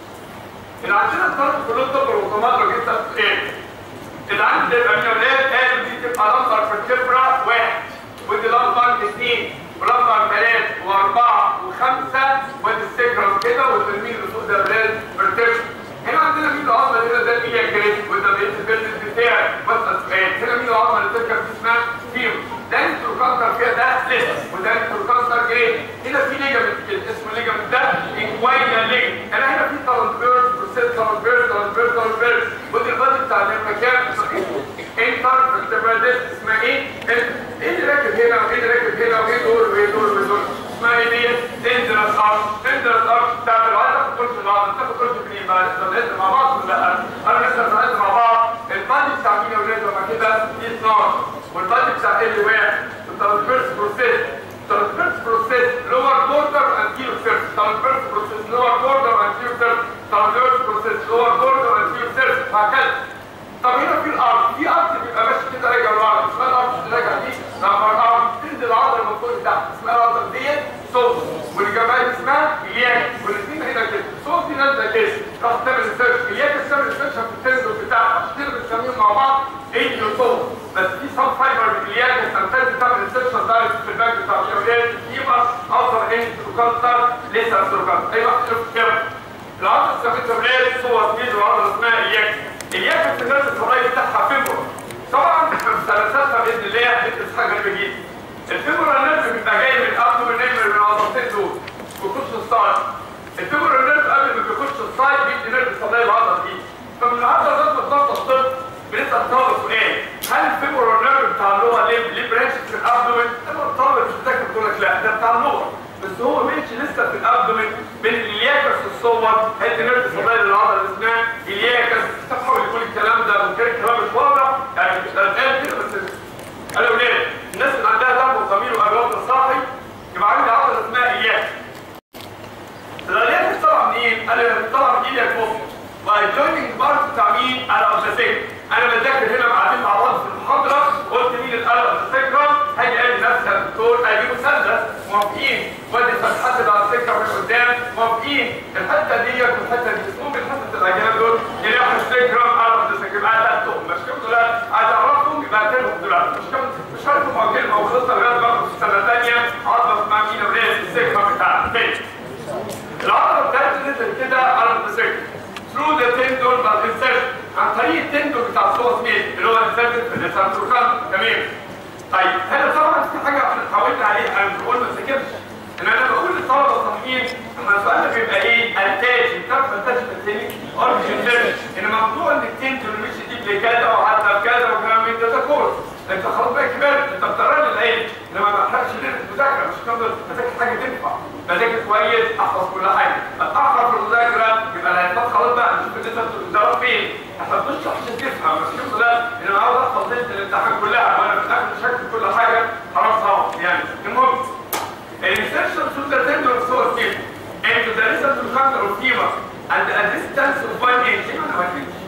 اللي عندنا الطرف كلهم تقر وطماطم جدا ايه اللي عندي ده يبقى من اولاد قالوا دي تبقى لمبر في الكبرى واحد ودي لمبر اثنين ولمبر ثلاث واربعه وخمسه ودي السكرم كده والترمين اللي فوق ده اولاد بروتكشن هنا عندنا مين العظمه هنا ده المية جريد وده بقيه البيزنس بتاعي بس سؤال هنا مين العظمه اللي تركب دي اسمها فيو ده انتروكانتر فيها ده ليس وده انتروكانتر جريد هنا في ليجامنت كده اسمه ليجامنت ده انكواينا ليج انا هنا في ترانسفيرس بروسيس ترانسفيرس ترانسفيرس ترانسفيرس ودي البادي بتاع المكان انتر فيرتبرال ديسك اسمها ايه؟ ايه اللي راكب هنا وايه اللي راكب هنا وايه دول وايه دول وايه دول اسمها ايه دي؟ دينجرس ارش دينجرس ارش بتاعت الوقت تاخد كل بعض تاخد كل في بقى لسه مع بعض ولا لا؟ انا لسه بنقعد مع بعض البادي بتاع مين يا ولاد لما كده دي 12 والبادي بتاع ال واحد الترانسفيرس بروسيس ترانسفيرس بروسيس لور بوردر انتيرو سيرف ترانسفيرس بروسيس لور بوردر انتيرو سيرف ترانسفيرس بروسيس لور بوردر انتيرو سيرف وهكذا طب هنا في الارض في ارض بيبقى ماشي كده راجع لورا اسمها الارض اللي راجع دي لما الارض تنزل العضله من فوق لتحت اسمها العضله ديت صوت والجمال اسمها الياك والاثنين هنا كده صوت دي نازله كده راح تعمل سيرش الياك بتعمل سيرش في التندو بتاعها عشان كده بنسميهم مع بعض ايديو صوت بس في سب فايبر من الياك بتمتد تعمل سيرش دايركت في الباك بتاع الشباب يبقى اوصل ايه تروكانتر ليس تروكانتر اي واحد يشوف كده العضله سميتها بلاد صور دي العضله اسمها الياك الياك في الناس الفرايد بتاعها فيبر طبعا ثلاثتها باذن الله بتدرس حاجه غريبه جدا الفيبر الناس بيبقى جاي من قبل من نمر من العضلتين دول بيخش الصايد الفيبر الناس قبل ما بيخش الصايد بيدي نرف صدايا العضله دي فمن العضله ذات بالظبط الطب بنسال طالب سؤال هل الفيبر النيرف بتاع اللغه ليه ليه برانشز في الابدومين؟ الطالب مش متذكر بتقول لك لا ده بتاع اللغه بس هو ماشي لسه في الابدومين بين الياكس الصور هيدي نرف صدايا العضله اللي اسمها الياكس تحاول يقول الكلام ده ممكن الكلام مش واضح يعني مش قلقان كده بس انا ولاد الناس اللي عندها دم وضمير واجواب الصاحي يبقى عندي عضله اسمها الياكس الالياكس طالعه منين؟ انا طالعه من ايدك فوق والجويننج بارت بتاع مين؟ انا اوبسيك انا بذاكر هنا قاعدين مع بعض في المحاضره قلت مين القلم السكرة هاجي قال لنفسي يا دكتور ادي مثلث موافقين وادي فتحات على السكرة من قدام موافقين الحته ديت والحته دي اسمهم الحته الاجانب دول يلاقوا السكرة قلم السكرة يبقى تحتهم مش كده لا عايز اعرفهم يبقى اعتبرهم دلوقتي مش كده مش شرط مع كلمه وخلصنا لغايه بقى في السنه الثانيه عضله اسمها مين ولاد السكرة بتاعتها فين العضله بتاعتي نزل كده على السكرة through the tendon by insertion عن طريق التندون بتاع الصوص مين اللي هو inserted في السانتروكان تمام طيب هنا طبعا في حاجه احنا اتعودنا عليها انا بقول ما تذاكرش ان انا بقول للطلبه الصحيين ما السؤال بيبقى ايه؟ انتاج بتعرف انتاج التاني اورجن سيرش ان موضوع انك تنتج مش تجيب لي كذا وحتى كذا وكلام من ده ده كورس انت خلاص بقى كبرت انت بتقرر العلم انما ما احرقش ليه المذاكره مش تفضل تذاكر حاجه تنفع بذاكر كويس احفظ كل حاجه اتاخر في المذاكره يبقى الهدف خلاص بقى نشوف انت بتدرب فين احنا بنشرح عشان تفهم مش كده لا ان انا عاوز احفظ ليله الامتحان كلها وانا في الاخر شكل كل حاجه حرام صعب يعني المهم الانسرشن through the tender of solar field into the receptor counter of femur and a distance of 1 inch يبقى انا ما فيش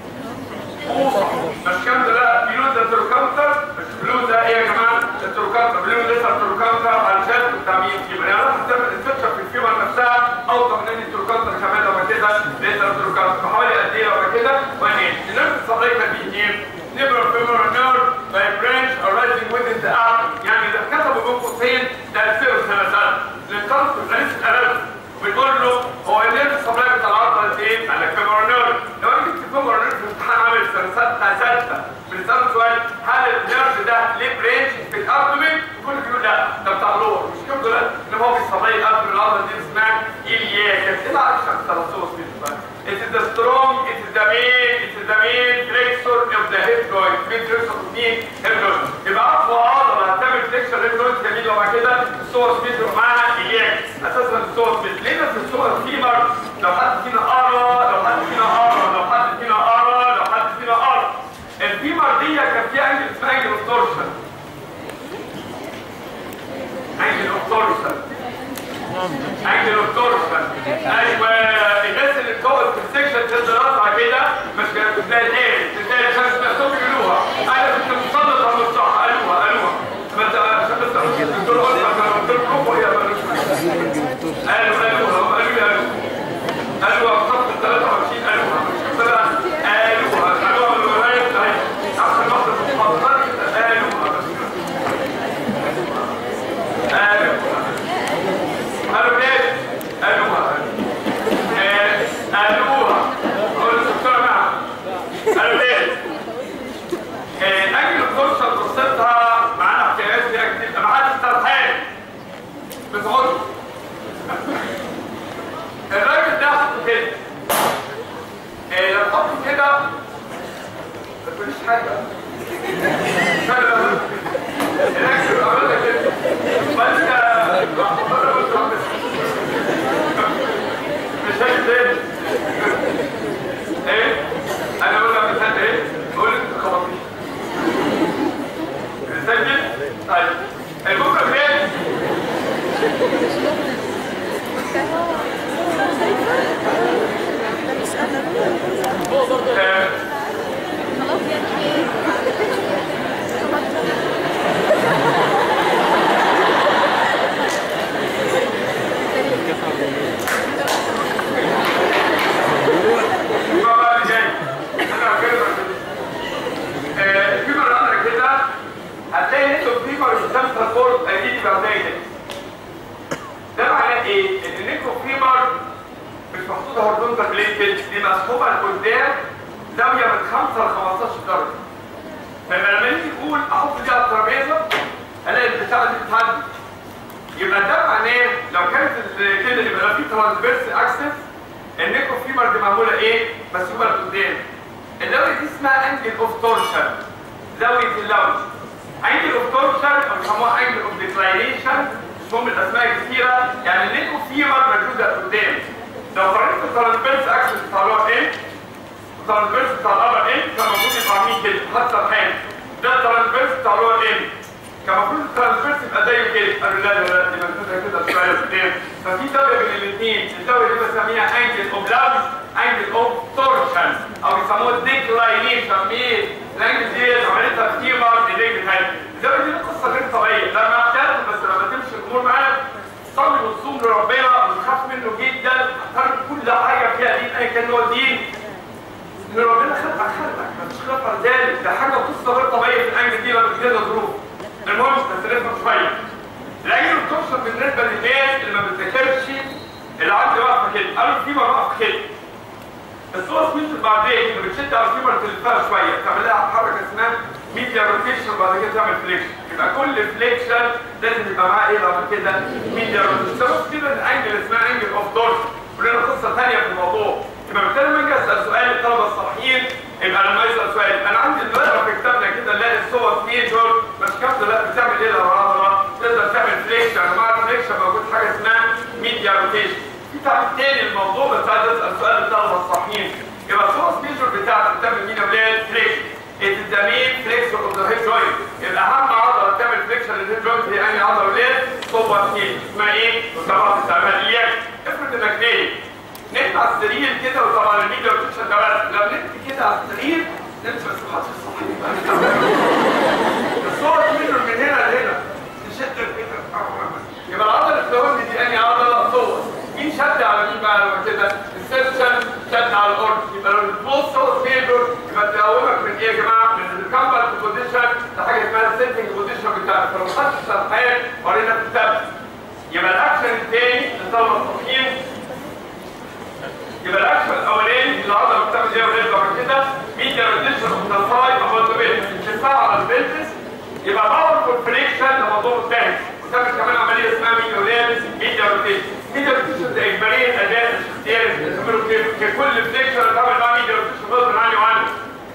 مش كام ده لا بيلو ده تروكاونتر مش بلو ده ايه يا جماعه التروكاونتر بلو ده تروكاونتر علشان التعميم فيما يعني راح تعمل انسرشن في الفيمر نفسها او من التروكاونتر كمان لو كده ليتر تروكاونتر حوالي قد ايه لو كده 1 انش النيرف الصدريه دي ايه؟ نيبر فيمر نيرف باي برانش arising within the arm يعني ده كتبوا بين قوسين ده الفيرو سنتين للكالس غريب الارض بنقول له هو النيرف الصدريه بتاع العضله قد ايه؟ قال لك فيمر نيرف لو انا جبت فيمر نيرف في امتحان عامل سنه سته سته بنسال سؤال هل النيرف ده ليه برانش في الابدومين؟ كل بيقول لا ده بتاع اللور مش كده لا ان هو بيصدر الابدومين العضله دي اسمها الياك ايه العكس التلصوص في الفرق It is the strong, it is the main, it is the main flexor of the hip joint. main flexor of the hip joint. يبقى أقوى عضلة هتعمل flexor hip joint جميل وبعد كده الصور سبيد معاها إياك. أساسا الصور سبيد. ليه بس الصور فيمر؟ لو حد فينا قرا، لو حد فينا قرا، لو حد فينا قرا، لو حد فينا قرا. الفيمر دي كان فيها انجل اسمها انجل اوف تورشن. انجل اوف تورشن. انجل اوف تورشن. ايوه الناس اللي بتقعد في السكشن تنزل رفعه كده مش كانت بتلاقي ايه؟ بتلاقي الشمس نفسهم يقولوها. انا كنت مصدق على الصح قالوها قالوها. بس عشان بس الدكتور قلت انا قلت لكم وهي مالوش قالوا قالوها هم قالوا لي قالوها. قالوها في صف 23 قالوها مش كده قالوها قالوها من الولايه بتاعتها. عشان واحده بتفكر كده قالوها بس قالوها قالوا ليه؟ قالوها آه، قالوها قالوا الدكتورة معها قالوا ليه؟ آه، أجل الفرصة قصتها معانا حكايات فيها كتير أنا حد سرحان بتقول الراجل ده حط كده آه، لو حط كده ما تقوليش حاجة الراجل عملها كده فأنت مش هيك تاني ايه انا اقول لك مثال ايه بقول لك خبطي نسجل طيب البكره فين آه، يبقى بقى اللي جاي انا هتكلم عن كده. آه، الفيبر اللي عندك كده هتلاقي ان انتوا الفيبر قدام سبورت اكيد يبقى زي ده ده معناه ايه؟ ان النيكرو فيبر مش محطوطه هورزونتال بليت كده دي مسحوبه لقدام زاويه من 5 ل 15 درجه فلما نيجي نقول احط دي على الترابيزه الاقي البتاعه دي بتعدي يبقى ده معناه لو كانت ال- كده يبقى لو في ترانسفيرس اكسس النيكو فيبر دي معموله ايه؟ مسحوبه لقدام الزاويه دي اسمها انجل اوف تورشن زاويه اللوز انجل اوف تورشن او بيسموها انجل اوف ديكلاينيشن مش مهم الاسماء كتيره يعني النيكو فيبر موجوده قدام لو قارنت الترانسفيرس اكسس بتاع اللور ايه؟ الترانسفيرس بتاع الابر ايه؟ كان المفروض يبقى عاملين كده حتى الحين ده الترانسفيرس بتاع اللور ايه؟ كان المفروض الترانسفيرس يبقى زيه كده قالوا لا لا لا دي ممسوكه كده شويه قدام ففي زاويه بين الاثنين الزاويه دي بسميها انجل اوف لابس انجل اوف تورشن او بيسموها ديكلاينيشن ايه؟ الانجل دي عملتها فيبر ايديك بتاعتها الزاويه دي قصه غير طبيعيه لما بتعرف بس لما تمشي الامور معاك صلي وتصوم لربنا وتخاف منه جدا اختار كل حاجه فيها دين ايا كان هو دين ان ربنا خلقك خلقك مفيش خلاف عن ذلك ده حاجه قصه غير طبيعيه في الانجل دي لما بتجيلها ظروف المهم بس نفهم شويه الانجل بتوصل بالنسبه للناس اللي ما بتذاكرش اللي عندي واقفه كده قالوا الفيبر واقف كده الصوره سبيشال بعدين اللي بتشد على الفيبر تلفها شويه تعمل لها حركه اسمها ميديا روتيشن وبعد كده تعمل فليكشن يبقى كل فليكشن لازم يبقى معاه ايه بعد كده ميديا روتيشن سبب كده الانجل اسمها انجل اوف دورس ولنا قصه ثانيه في الموضوع يبقى بالتالي لما اجي اسال سؤال الطلبه الصحيحين يبقى لما يسال سؤال انا عندي دلوقتي في كتابنا كده نلاقي الصور في دول مش كاتبه لا بتعمل ايه لو عضله تقدر تعمل فليكشن مع الفليكشن موجود حاجه اسمها ميديا روتيشن في تعريف تاني الموضوع بس عايز اسال سؤال الطلبه الصحيحين يبقى الصور ميجر بتاعتك بتعمل مين يا ولاد فليكشن It is the main flexor of the hip joint. يبقى اهم عضله بتعمل فليكشن للهيب جوينت هي انهي عضله ولاد؟ صوبة سنين اسمها ايه؟ وطبعا بتستعملها اياك افرض انك نايم نمت على السرير كده وطبعا الميديا روتيشن ده بس لو نمت كده على السرير نمت بس ما حدش صحي الصوره ميجر من هنا لهنا تشد كده يبقى العضله الفلويد دي انهي عضله؟ صوت مين شد على مين بقى لما كده؟ السيرشن شد على الارض يبقى لو بتبص صوت ميجر يبقى تقومك من ايه يا جماعه؟ من الكامبل بوزيشن ده حاجه اسمها السيتنج بوزيشن بتاعك فلو ما خدتش شرحان ورينا في الكتاب يبقى الاكشن الثاني للطلبه الصحيين يبقى الاكشن الاولاني العضله بتعمل ايه ولاد بعد كده ميديا روتيشن اوف ذا سايد اوف ذا بيت تشتغل على البلفس يبقى باور فريكشن ده موضوع مختلف وتعمل كمان عمليه اسمها ميديا ولاد ميديا روتيشن ميديا روتيشن ده اجباريه اداه اختياري بتعمله ككل فريكشن بتعمل معاه ميديا روتيشن غصب عني وعنه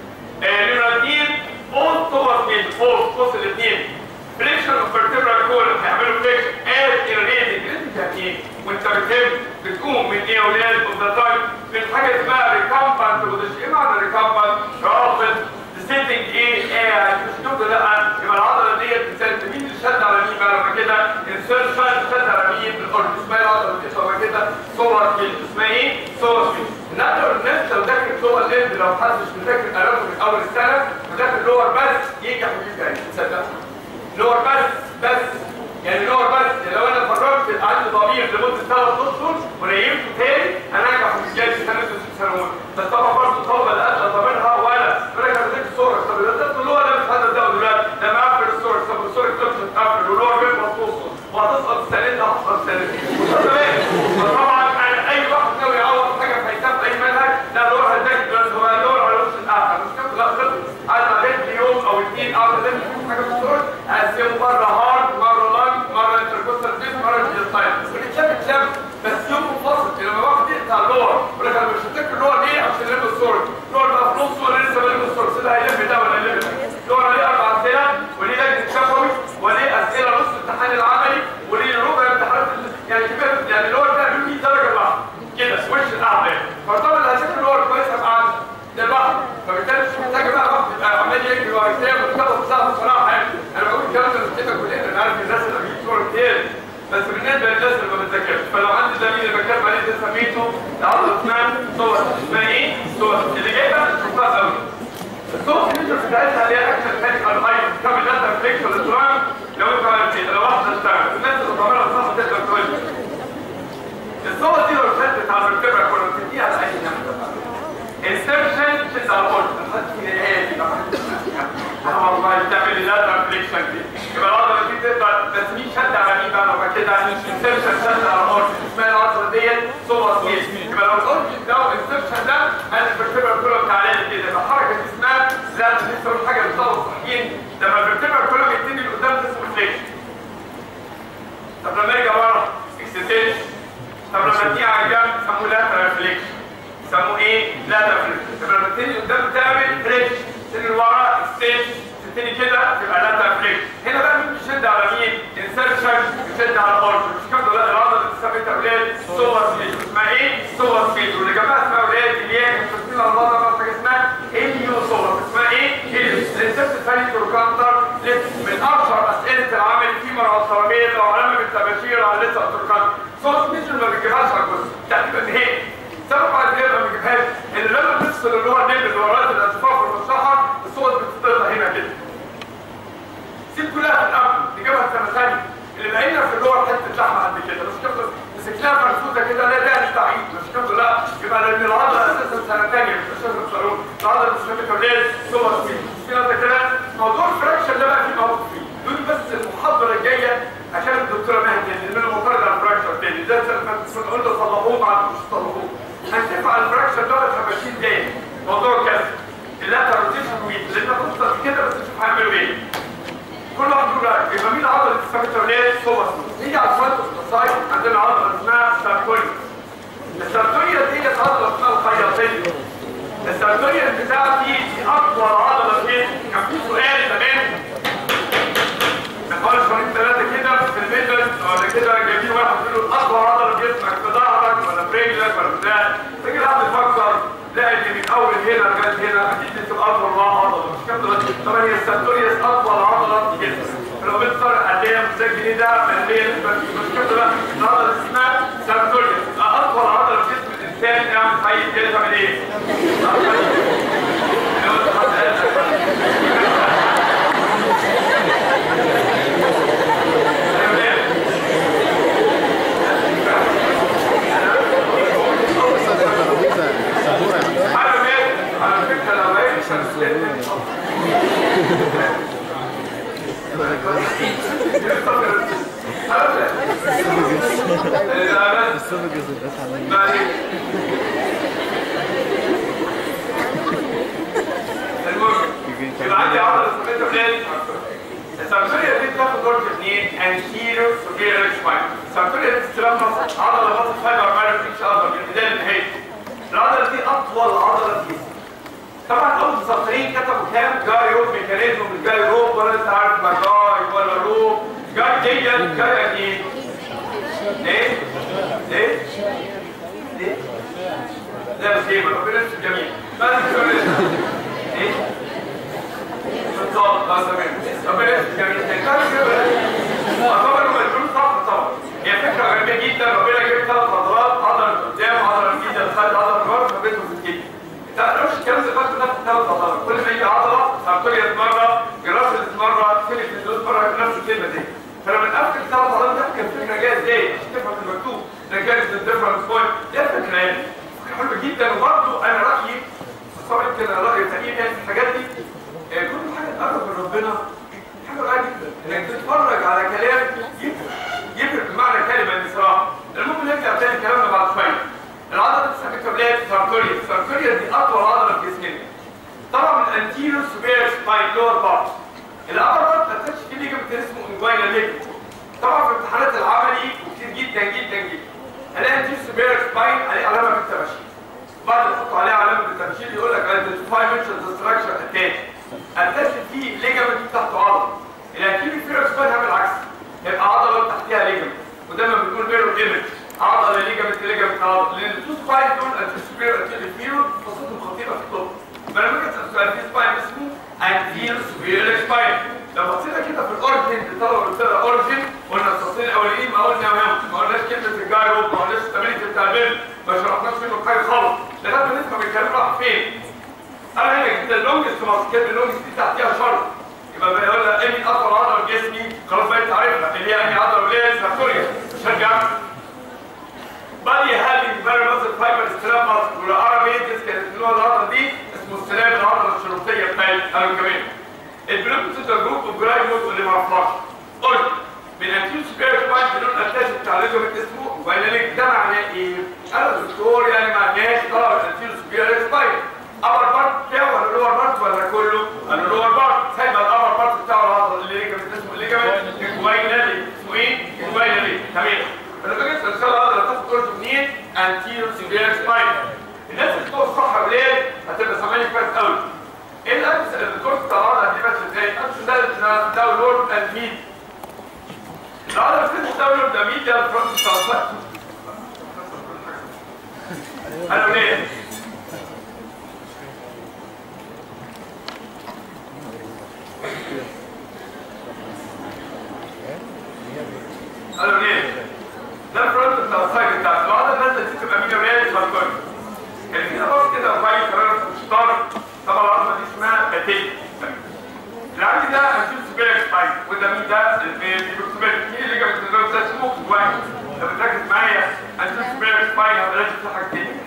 نمرة اثنين بوست توبر ميد بوست بوست الاثنين فريكشن اوف فيرتبرال كول هيعملوا فريكشن از ايريدنج يعني ايه؟ وانت بتهم بتقوم من ايه يا اولاد اوف ذا تايم من حاجه اسمها ريكامبانت بوزيشن ايه معنى ريكامبانت؟ رافض سيتنج ايه قاعد مش كده لا يبقى العضله ديت بتسد مين اللي شد على مين بقى لما كده انسيرشن شد على مين الارض اسمها العضله دي لما كده صور كده اسمها ايه؟ صور كده نقدر الناس لو ذاكر لور ليمب لو حد مش مذاكر قراته من اول السنه وذاكر لور بس ينجح ويجيب يعني تصدق لور بس بس يعني لور بس يعني لو انا فرجت عندي ضمير لمده ثلاث اشهر ونيمته تاني هننجح ومش جاي سنه ست سنوات بس طبعا برضه الطلبه اللي قادره ضامنها ولا يقول لك انا ذاكر صورك طب اذا ذاكر لور انا مش هقدر ده دلوقتي ده معفر الصورك طب الصورك ده مش هتقفل ولور بيبقى توصل وهتسقط السنين ده هتسقط السنين طبعا اي واحد ناوي يعوض حاجه في حساب اي منهج لا لور هتذاكر دلوقتي هو لور على وش الاخر مش كده لا خلص عايز بعدين يوم او اثنين اقعد اذاكر حاجه في الصور اقسمه مره هارد مره لانج مره انتركوستال ديس مره ديستايل ونتشاف اتشاف بس يوم منفصل لما واحد يقطع اللور يقول لك انا مش هتذاكر اللور ليه عشان يلم الصور اللور بقى في نصه ولا لسه بلم الصور سيبها هيلم ده ولا يلم ده اللور ليه اربع اسئله وليه لجنه شفوي وليه اسئله نص الامتحان العملي وليه ربع امتحانات يعني كده يعني اللور ده 100 درجه لوحده كده وش الاعلى فطبعا اللي هيذاكر اللور كويس هبقى عنده ده لوحده فبالتالي مش محتاج بقى واحد يبقى عمال يجري ويكتب ويكتب بصراحه بصراحه يعني انا بقول الكلام ده بكتبه كلنا انا عارف الناس اللي بيجيب صور كتير بس بالنسبه للناس اللي ما بتذاكرش فلو عندي زميل اللي بكتب عليه ده سميته العضله اسمها صور اسمها ايه؟ صور اللي جايبها شوفها قوي الصور اللي بتاعتها اللي هي اكشن ثاني على الهاي كامل داتا فليكشن الترام لو انت عملت كده لو واحده اشتغلت الناس اللي بتعملها صح تقدر تقول الصور دي لو شدت على الكاميرا كنا بتديها على اي نمره انسبشن شد على الارض لحد في الهادي اه والله بتعمل لي داتا فليكشن دي يبقى العضله دي تقدر بس مين شد على مين بقى لما كده انسبشن شد على الارض اسمها العضله ديت صور سميث يبقى لو الارض ده انسبشن ده انا الفرتبرا كلها بتاع كده يبقى الحركه دي اسمها لا لسه اقول حاجه للطلبه الصحيين لما الفرتبرا كلها بيبتدي لقدام ده اسمه فليكشن طب لما يرجع ورا اكستنشن طب لما تيجي على الجنب يسموه لاترال فليكشن يسموه ايه؟ لاترال فليكشن طب لما تيجي قدام تعمل فليكشن تيجي لورا اكستنشن تبتدي كده تبقى لاترال فليكشن هنا بقى مين بيشد على مين؟ انسرشن بيشد على الارض مش كده لا العضله اللي بتسمى اولاد سوبر سبيد اسمها ايه؟ سوبر سبيد واللي جنبها اسمها اولاد اللي هي مشتتين على بعض بقى حاجه اسمها هيليو سوبر اسمها ايه؟ هيليو الانسبت الثاني تروكانتر من اشهر اسئله العمل في مرة الترابيزه وعلامه بالتباشير على لسه تروكانتر صوت مش ما بيجيبهاش على الجزء تقريبا نهائي سبب بعد كده ما بيجيبهاش ان لما تفصل اللي هو النمل اللي وراه الاشفاف والمشرحه الصوت بتطلع هنا كده سيب كلها في الامن نجيبها سنه ثانيه اللي باينه في اللور حته لحمه قد كده مش كده مسكناها فرفوزه كده لا ده مش تعيد مش كده لا يبقى لان العضله اساسا سنه ثانيه مش لازم الصاروخ العضله الاسلاميه كبليل سوبر سبيد في هذا كده موضوع الفراكشن ده بقى فيه موقف فيه دول بس المحاضره الجايه عشان الدكتوره مهدي اللي منه مقرر على الفراكشن تاني ده بنقول له صلحوه مع مش صلحوه هنشوف على الفراكشن ده ماشيين تاني موضوع كذا اللاتر روتيشن ويت لان قصه كده بس نشوف هيعملوا ايه كل واحد يقول رايه يبقى مين عضله السكتوريات هو نيجي على الفرونت سايد عندنا عضله اسمها سارتوريا السارتوريا دي عضله اسمها الخياطيه السارتوريا بتاعتي دي اطول عضله في كان في سؤال زمان من حوالي شهرين ثلاثه كده في الميدل ولا كده جايبين واحد يقول له اطول عضله في جسمك في ظهرك ولا في رجلك ولا في بتاع تيجي قاعد تفكر لا اللي من اول هنا لغايه هنا اكيد دي تبقى اطول عضله مش كده طبعا هي السارتوريا اطول عضله في جسمك لو بتصرف عليها زي الجنيه ده مليان مش كده العضله اسمها سارتوريا اطول عضله في جسم الانسان يعني حي كده تعمل ايه؟ على فكره لو لقيت يبقى عندي عضله اسمها فلان السامسونيا دي بتاخد دور في اثنين anterior superior spine السامسونيا دي بتتلمس عضله بطن فايبر مارس ان شاء الله من البدايه للنهايه العضله دي اطول عضله في الجسم طبعا اول مسافرين كتبوا كام جاي روب ميكانيزم مش جاي روب ولا انت عارف ما جاي ولا روب جاي ديت جاي اكيد ليه؟ ليه؟ ليه؟ لا بس ايه ما ربنا جميل بس ايه؟ بالظبط اه تمام ربنا جميل طبعا لما يكون صح طبعا هي فكره غريبه جدا ربنا جايب ثلاث عضلات عضله قدام عضله جديده الخلف عضله ورا فبيتهم في الجسم تعرفش الكلام ده فات نفس الثلاث عضلات كل ما يجي عضله سارتوريا مره جراسل مره فيليبس مره نفس الكلمه دي فلما نقفل الثلاث عضلات ده كان فكره جايه ازاي عشان تفهم المكتوب ده كانت الديفرنس بوينت دي فكره يعني حلوه جدا وبرضه انا رايي طبعا يمكن رايي سليم يعني في الحاجات دي آه، كل حاجه تقرب من ربنا حاجه رائعه جدا انك تتفرج على كلام يفرق يفرق بمعنى كلمه بصراحه المهم نرجع تاني كلامنا بعد شويه العضله السكتوريات سارتوريا السارتوريا دي اطول عضله في جسمنا طبعا من الانتيريور سوبير سباين لور بارت الابر بارت ما تنساش في ليجمنت اسمه انجوينا ليجمنت طبعا في امتحانات العملي وكتير جدا جدا جدا الاقي انتيريور سوبير سباين عليه علامه بالتباشير بعد ما تحط عليه علامه بالتباشير يقول لك ايدنتيفاي منشن ستراكشر اتاك اتاك فيه ليجمنت تحته عضله الانتيريور سوبير سباين هيعمل العكس يبقى عضله تحتها ليجمنت ودايما بيكون ميرور ايمج عضله ليجمنت ليجمنت عضله لان التو سباين دول السوبير انتيريور قصتهم خطيره في الطب فانا ممكن تسال في سباين اسمه انتيريور سوبير سباين لو بصينا كده في الاورجن بتطلع رساله اورجن قلنا السطرين الاولانيين ما قلنا مهم ما قلناش كلمه الجايرو ما قلناش التمرين بتاع البيل ما شرحناش منه حاجه خالص لغايه ما نفهم الكلام راح فين انا هنا كده اللونجست ماسك كلمه اللونجست دي تحتيها شرط يبقى بقول لها ايه من اطول عضله في جسمي خلاص بقيت عارفها اللي هي انهي عضله اللي هي سارتوريا مش هرجع بادي هافينج فيري ماسل فايبر ستراب ماسل والعربي كانت اللغه العضله دي اسمه السلام العضله الشرطيه بتاعت انا كمان البلوكس ده جروب اوف جرايموس اللي ما اعرفهاش قلت من انتيو سبيرت بايت بدون اتاش بتاع ليجمنت اسمه فايناليك ده معناه ايه؟ انا دكتور يعني معناه طلب الانتيو سبيرت بايت ابر بارت بتاعه ولا لور بارت ولا كله؟ انا لور بارت سايبه الابر بارت بتاعه العضله اللي ليجمنت اسمه ليجمنت انجوينالي اسمه ايه؟ انجوينالي تمام فلما باجي اسال سؤال العضله تاخد كورس منين؟ انتيو سبيرت بايت الناس اللي بتوع الصحه بالليل هتبقى سامعني كويس قوي ايه الامس الكورس بتاع العضله دي بس ازاي؟ امس ده داونلود اند ميد العضله بتنزل داونلود ده ميد ده الفرونت بتاع الصحه انا ليه؟ قالوا ليه؟ ده الفرونت بتاع السايد بتاع العضله نازله دي تبقى ميديا ريال فالكون كان في نقص كده وفايل قرار مشترك طبعا العضله دي اسمها باتيك اللي عندي ده انتيو سبيرك سباين وده مين ده؟ البيبروكسبيرك مين اللي جاب التدريب ده اسمه واحد لو بتركز معايا انتيو سبيرك سباين هبقى لازم في حاجتين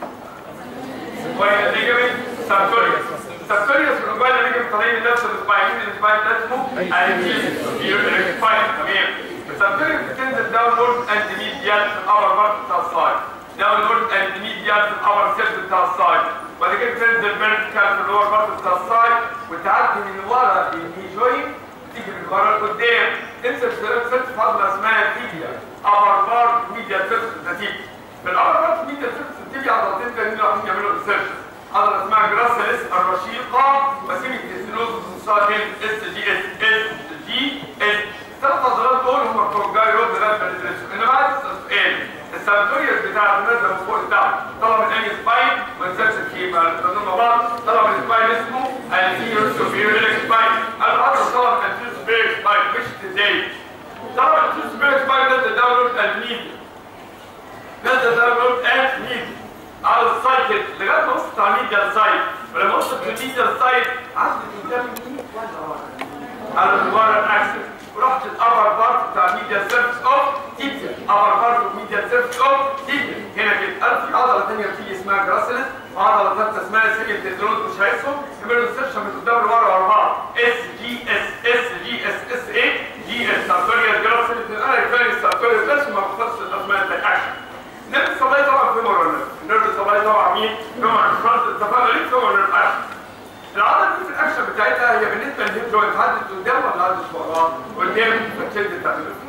وهي الليجمنت سارتوريوس سارتوريوس والانجوينا ليجمنت طالعين نفس السباين مين السباين ده اسمه انتيو سبيرك سباين تمام السارتوريوس بتنزل داونورد اند ميديال في الابر بارت بتاع السايد داونورد اند ميديال في الابر سيرت بتاع السايد وبعد كده تنزل فيرتيكال في اللور بارت بتاع السايد وتعدي من ورا الني جوين تيجي من ورا لقدام تنزل في في عضله اسمها تيبيا ابر بارت ميديا سيرفس نتيجه في الابر بارت ميديا سيرفس تيبيا عضلتين تانيين رايحين يعملوا انسرشن عضله اسمها جراسلس الرشيقه وسيمي تيسينوز مساكن اس جي اس اس جي اس الثلاث عضلات دول هم بتوع رود لغايه ما ندرسهم انما عايز سؤال السنتوريال بتاع النازل من فوق لتحت طلع من اي سباين ما ننساش الكيما لانهم بعض طلع من سباين اسمه الفيرو سوبيريور سباين العضله طلع من الفيرو سوبيريور سباين مش تداي طلع من الفيرو سوبيريور سباين نزل داونلود الميديا نزل داونلود الميديا على السايكل لغايه ما وصلت على الميديا سايد ولما وصلت للميديا سايد عدت قدام مين على الورا الاكسس ورحت الابر بارت بتاع الميديا سيرفس اوف تيبيا ابر بارت اوف ميديا سيرفس اوف تيبيا هنا كده قال في عضله ثانيه بتيجي اسمها جراسلس وعضله ثالثه اسمها سيجن تيزرون مش عايزهم يعملوا انسرشن من قدام لورا واربعه اس جي اس اس جي اس اس اي جي اس سارتوريال جراسلس انا كفايه سارتوريال بس ما بخصصش الاسماء الاكشن نرد الصبايا طبعا في مرة نرد الصبايا طبعا مين؟ طبعا فرنسا اتفقنا ليه في مرة الاكشن العضله دي في الاكشن بتاعتها هي بالنسبه للهيب جوينت عدت قدام ولا عدت وراه؟ قدام فتشد تعمل له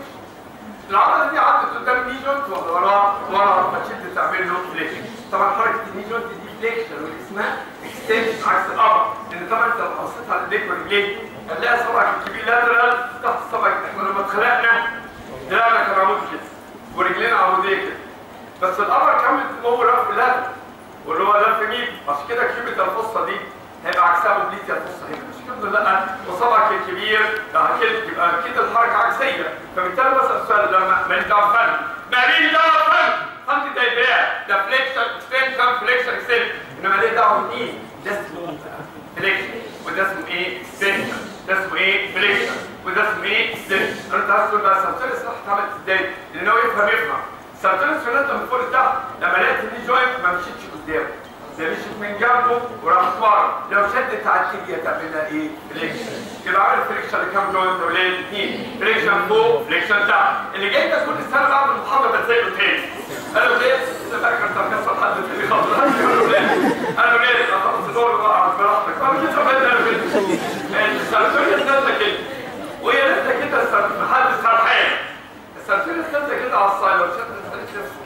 العضله دي عدت قدام الني جوينت ولا وراه؟ ورا فتشد تعمل له فليكشن طبعا حركه الني جوينت دي فليكشن واللي اسمها اكستنشن عكس الابر لان طبعا انت لو بصيت على ايديك ورجليك هتلاقي صبعك الكبير لاترال تحت صبعك احنا لما اتخلقنا دراعنا كان عمود كده ورجلينا عموديه كده بس الامر كمل هو لف لف واللي هو لف مين عشان كده كلمه الفصه دي هيبقى عكسها موبليتيا الفصه هنا مش كده لا وصبعك الكبير ده كده يبقى كده الحركه عكسيه فبالتالي مثلا السؤال لما ماليش دعوه فن ماليش دعوه فن فن ده يبقى ده فليكشن اكستنشن فليكشن اكستنشن انما ليه دعوه بايه؟ ده اسمه فليكشن وده اسمه ايه؟ اكستنشن ده اسمه ايه؟ فليكشن وده اسمه ايه؟ اكستنشن انت عايز تقول بقى السنتوري صح اتعملت ازاي؟ لان هو يفهم يفهم سنتوري سولانتا من فوق لتحت لما لقيت الني جوينت ما مشيتش قدامه ده مشيت من جنبه وراح ورا لو شدت على التibia تعمل لها ايه؟ فليكشن يبقى عامل فليكشن لكام جوينت ولا اثنين فليكشن فوق فليكشن تحت اللي جاي ده كل سنه بعد المحاضره بتزايده تاني قالوا ليه؟ انت فاكر انت هتكسر حد تاني خالص قالوا ليه؟ قالوا ليه؟ خلاص دور بقى براحتك ما مش عملت انا كده السنتوري نازله كده وهي لسه كده محدش سرحان السنتوري نازله كده على السايلر شكل خليك نفسه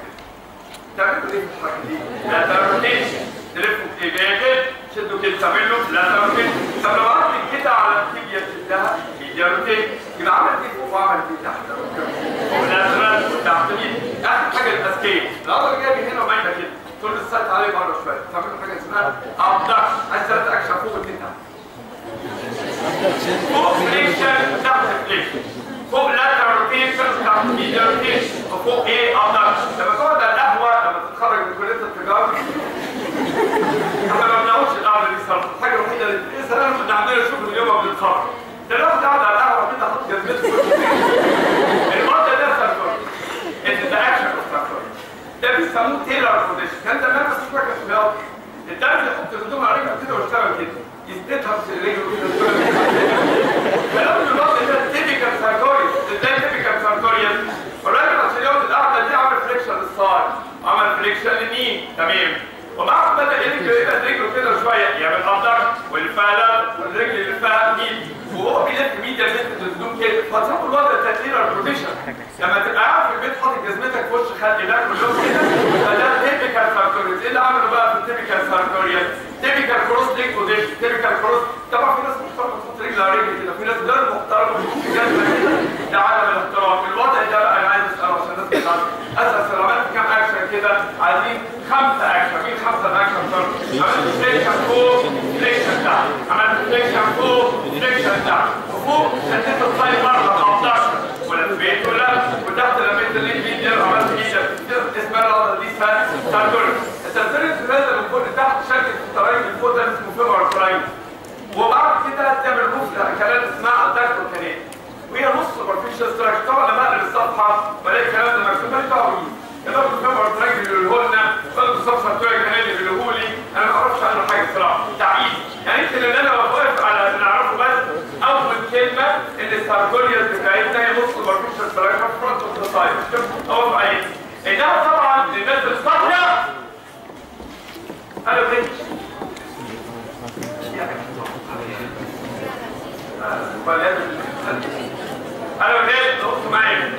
تعملوا ايه في الحركه دي؟ لا تعملوا تلفوا ايديك كده شدوا كده تعملوا لا تعملوا كده طب لو عملت كده على التibia شدها ايديك يبقى عمل دي فوق وعمل دي تحت ولا تحت دي اخر حاجه الاسكيب العضله جايه هنا ومايله كده تقول السايت عليه بره شويه تعملوا حاجه اسمها ابدكشن عايز ثلاث اكشن فوق واثنين تحت فوق فليكشن تحت فليكشن فوق لاترال روتيشن تحت ميديا روتيشن وفوق ايه ابدكشن لما تقعد على القهوه لما تتخرج من كليه التجاره احنا ما بنقولش القعده دي صرف الحاجه الوحيده اللي بنقيسها انا كنا عندنا شغل اليوم ما بنتخرج ده الواحد قاعد على القهوه كده حاطط جزمته الماده ده سيركل انت ده اكشن سيركل ده بيسموه تيلر بوزيشن كان زمان بس مش فاكر في الأول. الدرس يحط الهدوم على رجله كده ويشتغل كده يثبتها في رجله كده كلام الماده ده تيبيكال سيركوريال ازاي تيبيكال سيركوريال الراجل عشان يقعد القعده دي عمل فليكشن للصاج عمل فليكشن لمين تمام وبعد بدا يرجع يبقى رجله كده شويه يعمل ابدك والفعل والرجل اللي فيها مين وهو بيلف ميديا بنت الهدوم كده فتشوف الوضع التكلير البروتيشن لما تبقى قاعد في البيت حاطط جزمتك في وش خد ايدك كلهم كده فده تيبيكال ساركوريال ايه اللي عمله بقى في التيبيكال ساركوريال تيبيكال كروس ليج بوزيشن تيبيكال كروس طبعا في ناس محترمه تحط رجل على رجل كده في ناس غير محترمه تحط جزمه كده ده عدم الاحترام الوضع ده بقى انا عايز اساله عشان الناس بتعرف اسال عملت كام اكشن كده عايزين خمسه اكشن مين خمسه اكشن عملت فليكشن فوق فليكشن تحت عملت فليكشن فوق فليكشن تحت وفوق شديت الصايم مره 15 ولفيت ولا وتحت لميت الليل فيديو عملت ايدك اسمها العضله دي اسمها سارتوريس السارتوريس نازل من فوق لتحت شكل الترايم اللي فوق ده اسمه فيمور ترايم وبعد كده تعمل مفلة كلام اسمها الدكتور كانال وهي نص سوبرفيشال ستراكشر طبعا لما اقلب الصفحه بلاقي الكلام ده مكتوب ماليش دعوه بيه كلام الفيمور ترايم اللي بيقوله لنا برضه الصفحه بتوع الكنال اللي بيقوله لي انا ما اعرفش عنه حاجه صراحه تعقيد يعني يمكن ان انا واقف على اللي اعرفه بس اول كلمه ان الساركوريال بتاعتنا هي نص سوبرفيشال ستراكشر فرونت اوف ذا سايد اقف عليه انها طبعا للناس الصاحيه انا بريتش انا بنام بصوا معايا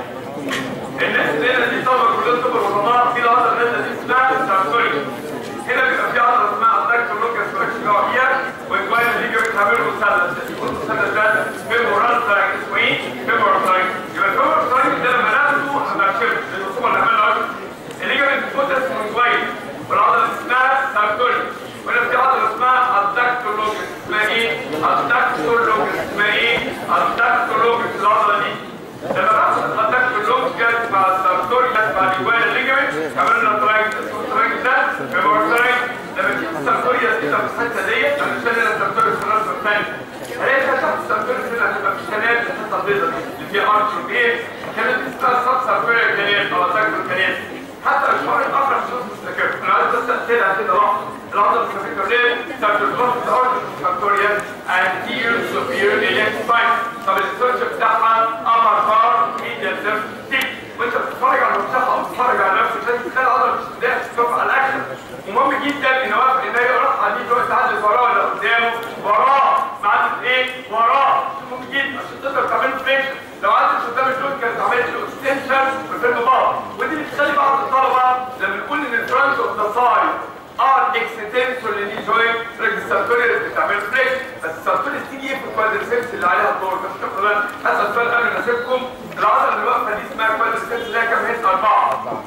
الناس اللي هنا دي طبعا كلهم طبعا وطبعا في العضله الناس دي اسمها ساركوري هنا بيبقى في عضله اسمها الدكتور لوكاس فراكشن جوه فيها والجوايا اللي يجي بتعملوا مثلث المثلث ده فيمورال تراك اسمه ايه؟ فيمورال تراك يبقى الفيمورال تراك ده لما ناخده هنركبه الرسوم اللي عملها اللي يجي بتفوتس من جوايا والعضله اسمها ساركوري وهنا في عضله اسمها الدكتور لوكاس اسمها ايه؟ الدكتور لوكاس اسمها ايه؟ الدكتور لوكاس العضله دي لما بحصل الاتاك باللونج جت مع السارتور جت مع الجوال الليجمنت عملنا ترايك الترايك ده بيبقى ترايك لما تجيب السارتور يا في الحته ديت علشان هنا السارتور الخلاص الثاني هي تحت السارتور هنا هتبقى في كنال الحته البيضاء دي اللي فيها ارش وبين كانت اسمها سب سارتور كنال او اتاك بالكنال حتى الشعور الاخر مش مستقر انا عايز بس اقتلها كده واحده العضله السفيكه ليه؟ سارتور الارش السارتوريال anterior superior iliac spine طب السيرش بتاعها upper part medial left tip وانت بتتفرج على المصحة او بتتفرج على نفسك لازم تخلي العضله مش تبدا تشوف على الاكشن ومهم جدا ان واقف ان هي راح دي دلوقتي عدت وراه ولا قدامه وراه ما عدت ايه وراه مهم جدا عشان تقدر تعمل فليكشن لو عدت قدام الجون كانت عملت له اكستنشن في الفيلم بار ودي اللي بتخلي بعض الطلبه لما نقول ان الفرونت اوف ذا سايد ار اكستنسور لدي جوينت ريجستراتوري بتعمل فليكشن بس السارتوريس تيجي في الكوادرسيبس اللي عليها الدور بس شكرا هسأل سؤال قبل ما اسيبكم العضله اللي واقفه دي اسمها كوادرسيبس اللي هي كام هيت اربعه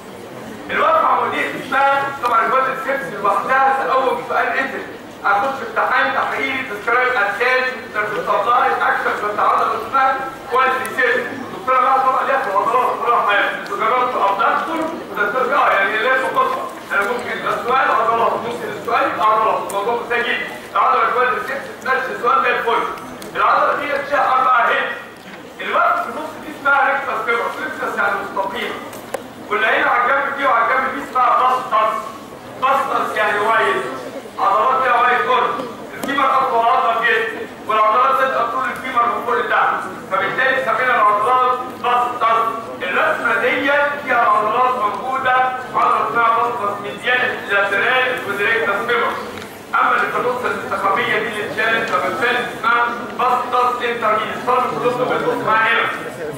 الواقفه عموديه اسمها طبعا الكوادرسيبس لوحدها تقوم سؤال انت اخش في امتحان تحريري تذكري الاتكال تطلعي اكشن بتاع عضله اسمها كوادرسيبس الدكتوره بقى طبعا ليها في العضلات بصراحه يعني انتوا جربتوا ابدكتور وده اه يعني ليه في قصه انا ممكن ده سؤال عضلات ممكن السؤال يبقى عضلات الموضوع مساجد العضله الكوادرسيبس نفس السؤال زي الفل العضله دي فيها اربع هيد الوقت في النص دي اسمها ريكتس كده ريكتس يعني مستقيمه واللي هنا على الجنب دي وعلى الجنب دي اسمها باسطس باسطس يعني وايد عضلات فيها وايد كل الفيمر اقوى عضله جدا والعضلات تبقى طول الفيمر من فوق لتحت فبالتالي سمينا العضلات باسطس الرسمه دي فيها عضلات موجوده عضله اسمها باسطس ميديان لاترال وديريكتس فيمر اما اللي في النص الاستخابيه دي اللي اتشالت فبالتالي اسمها باسطس انترميديس صار في النص بالنص مع هنا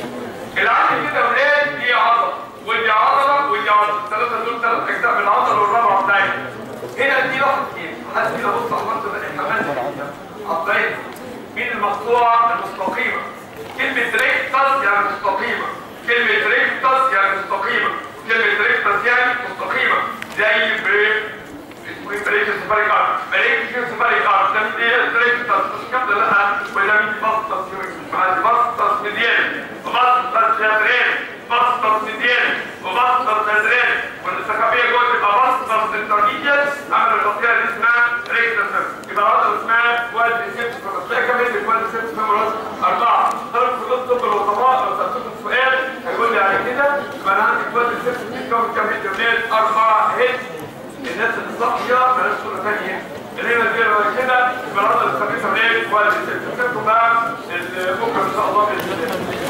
العين كده ولاد دي عضله ودي عضله ودي عضله الثلاثه دول ثلاث اجزاء من العضله والرابعه بتاعتها هنا دي لحظه ايه؟ حد كده بص على المنطقه اللي احنا عملنا عضلين مين المقطوعه المستقيمه كلمه ريكتس يعني مستقيمه كلمه ريكتس يعني مستقيمه كلمه ريكتس يعني مستقيمه زي بريك بريك سفاري كارد بريك سفاري كارد ده مين ايه بريك مش كده لا ولا مين بسطس مع بسطس مديان وبسطس جادرين بسطس مديان وبسطس جادرين والسكابيه جوه تبقى بسطس انترميديت عمل الخطيه اللي اسمها ريكتس يبقى هذا اسمها كواد ريسبس فتلاقي كمان الكواد ريسبس ميموراس اربعه طلب في خطه طب الوصفات لو سالتكم سؤال هيقول لي على كده يبقى انا عندي كواد ريسبس بتتكون كام هيد اربعه هيد الناس اللي صاحيه بلاش صوره ثانيه اللي هنا دي كده يبقى العضله الخفيفه منين ولا بتكتب بقى بكره ان شاء الله باذن الله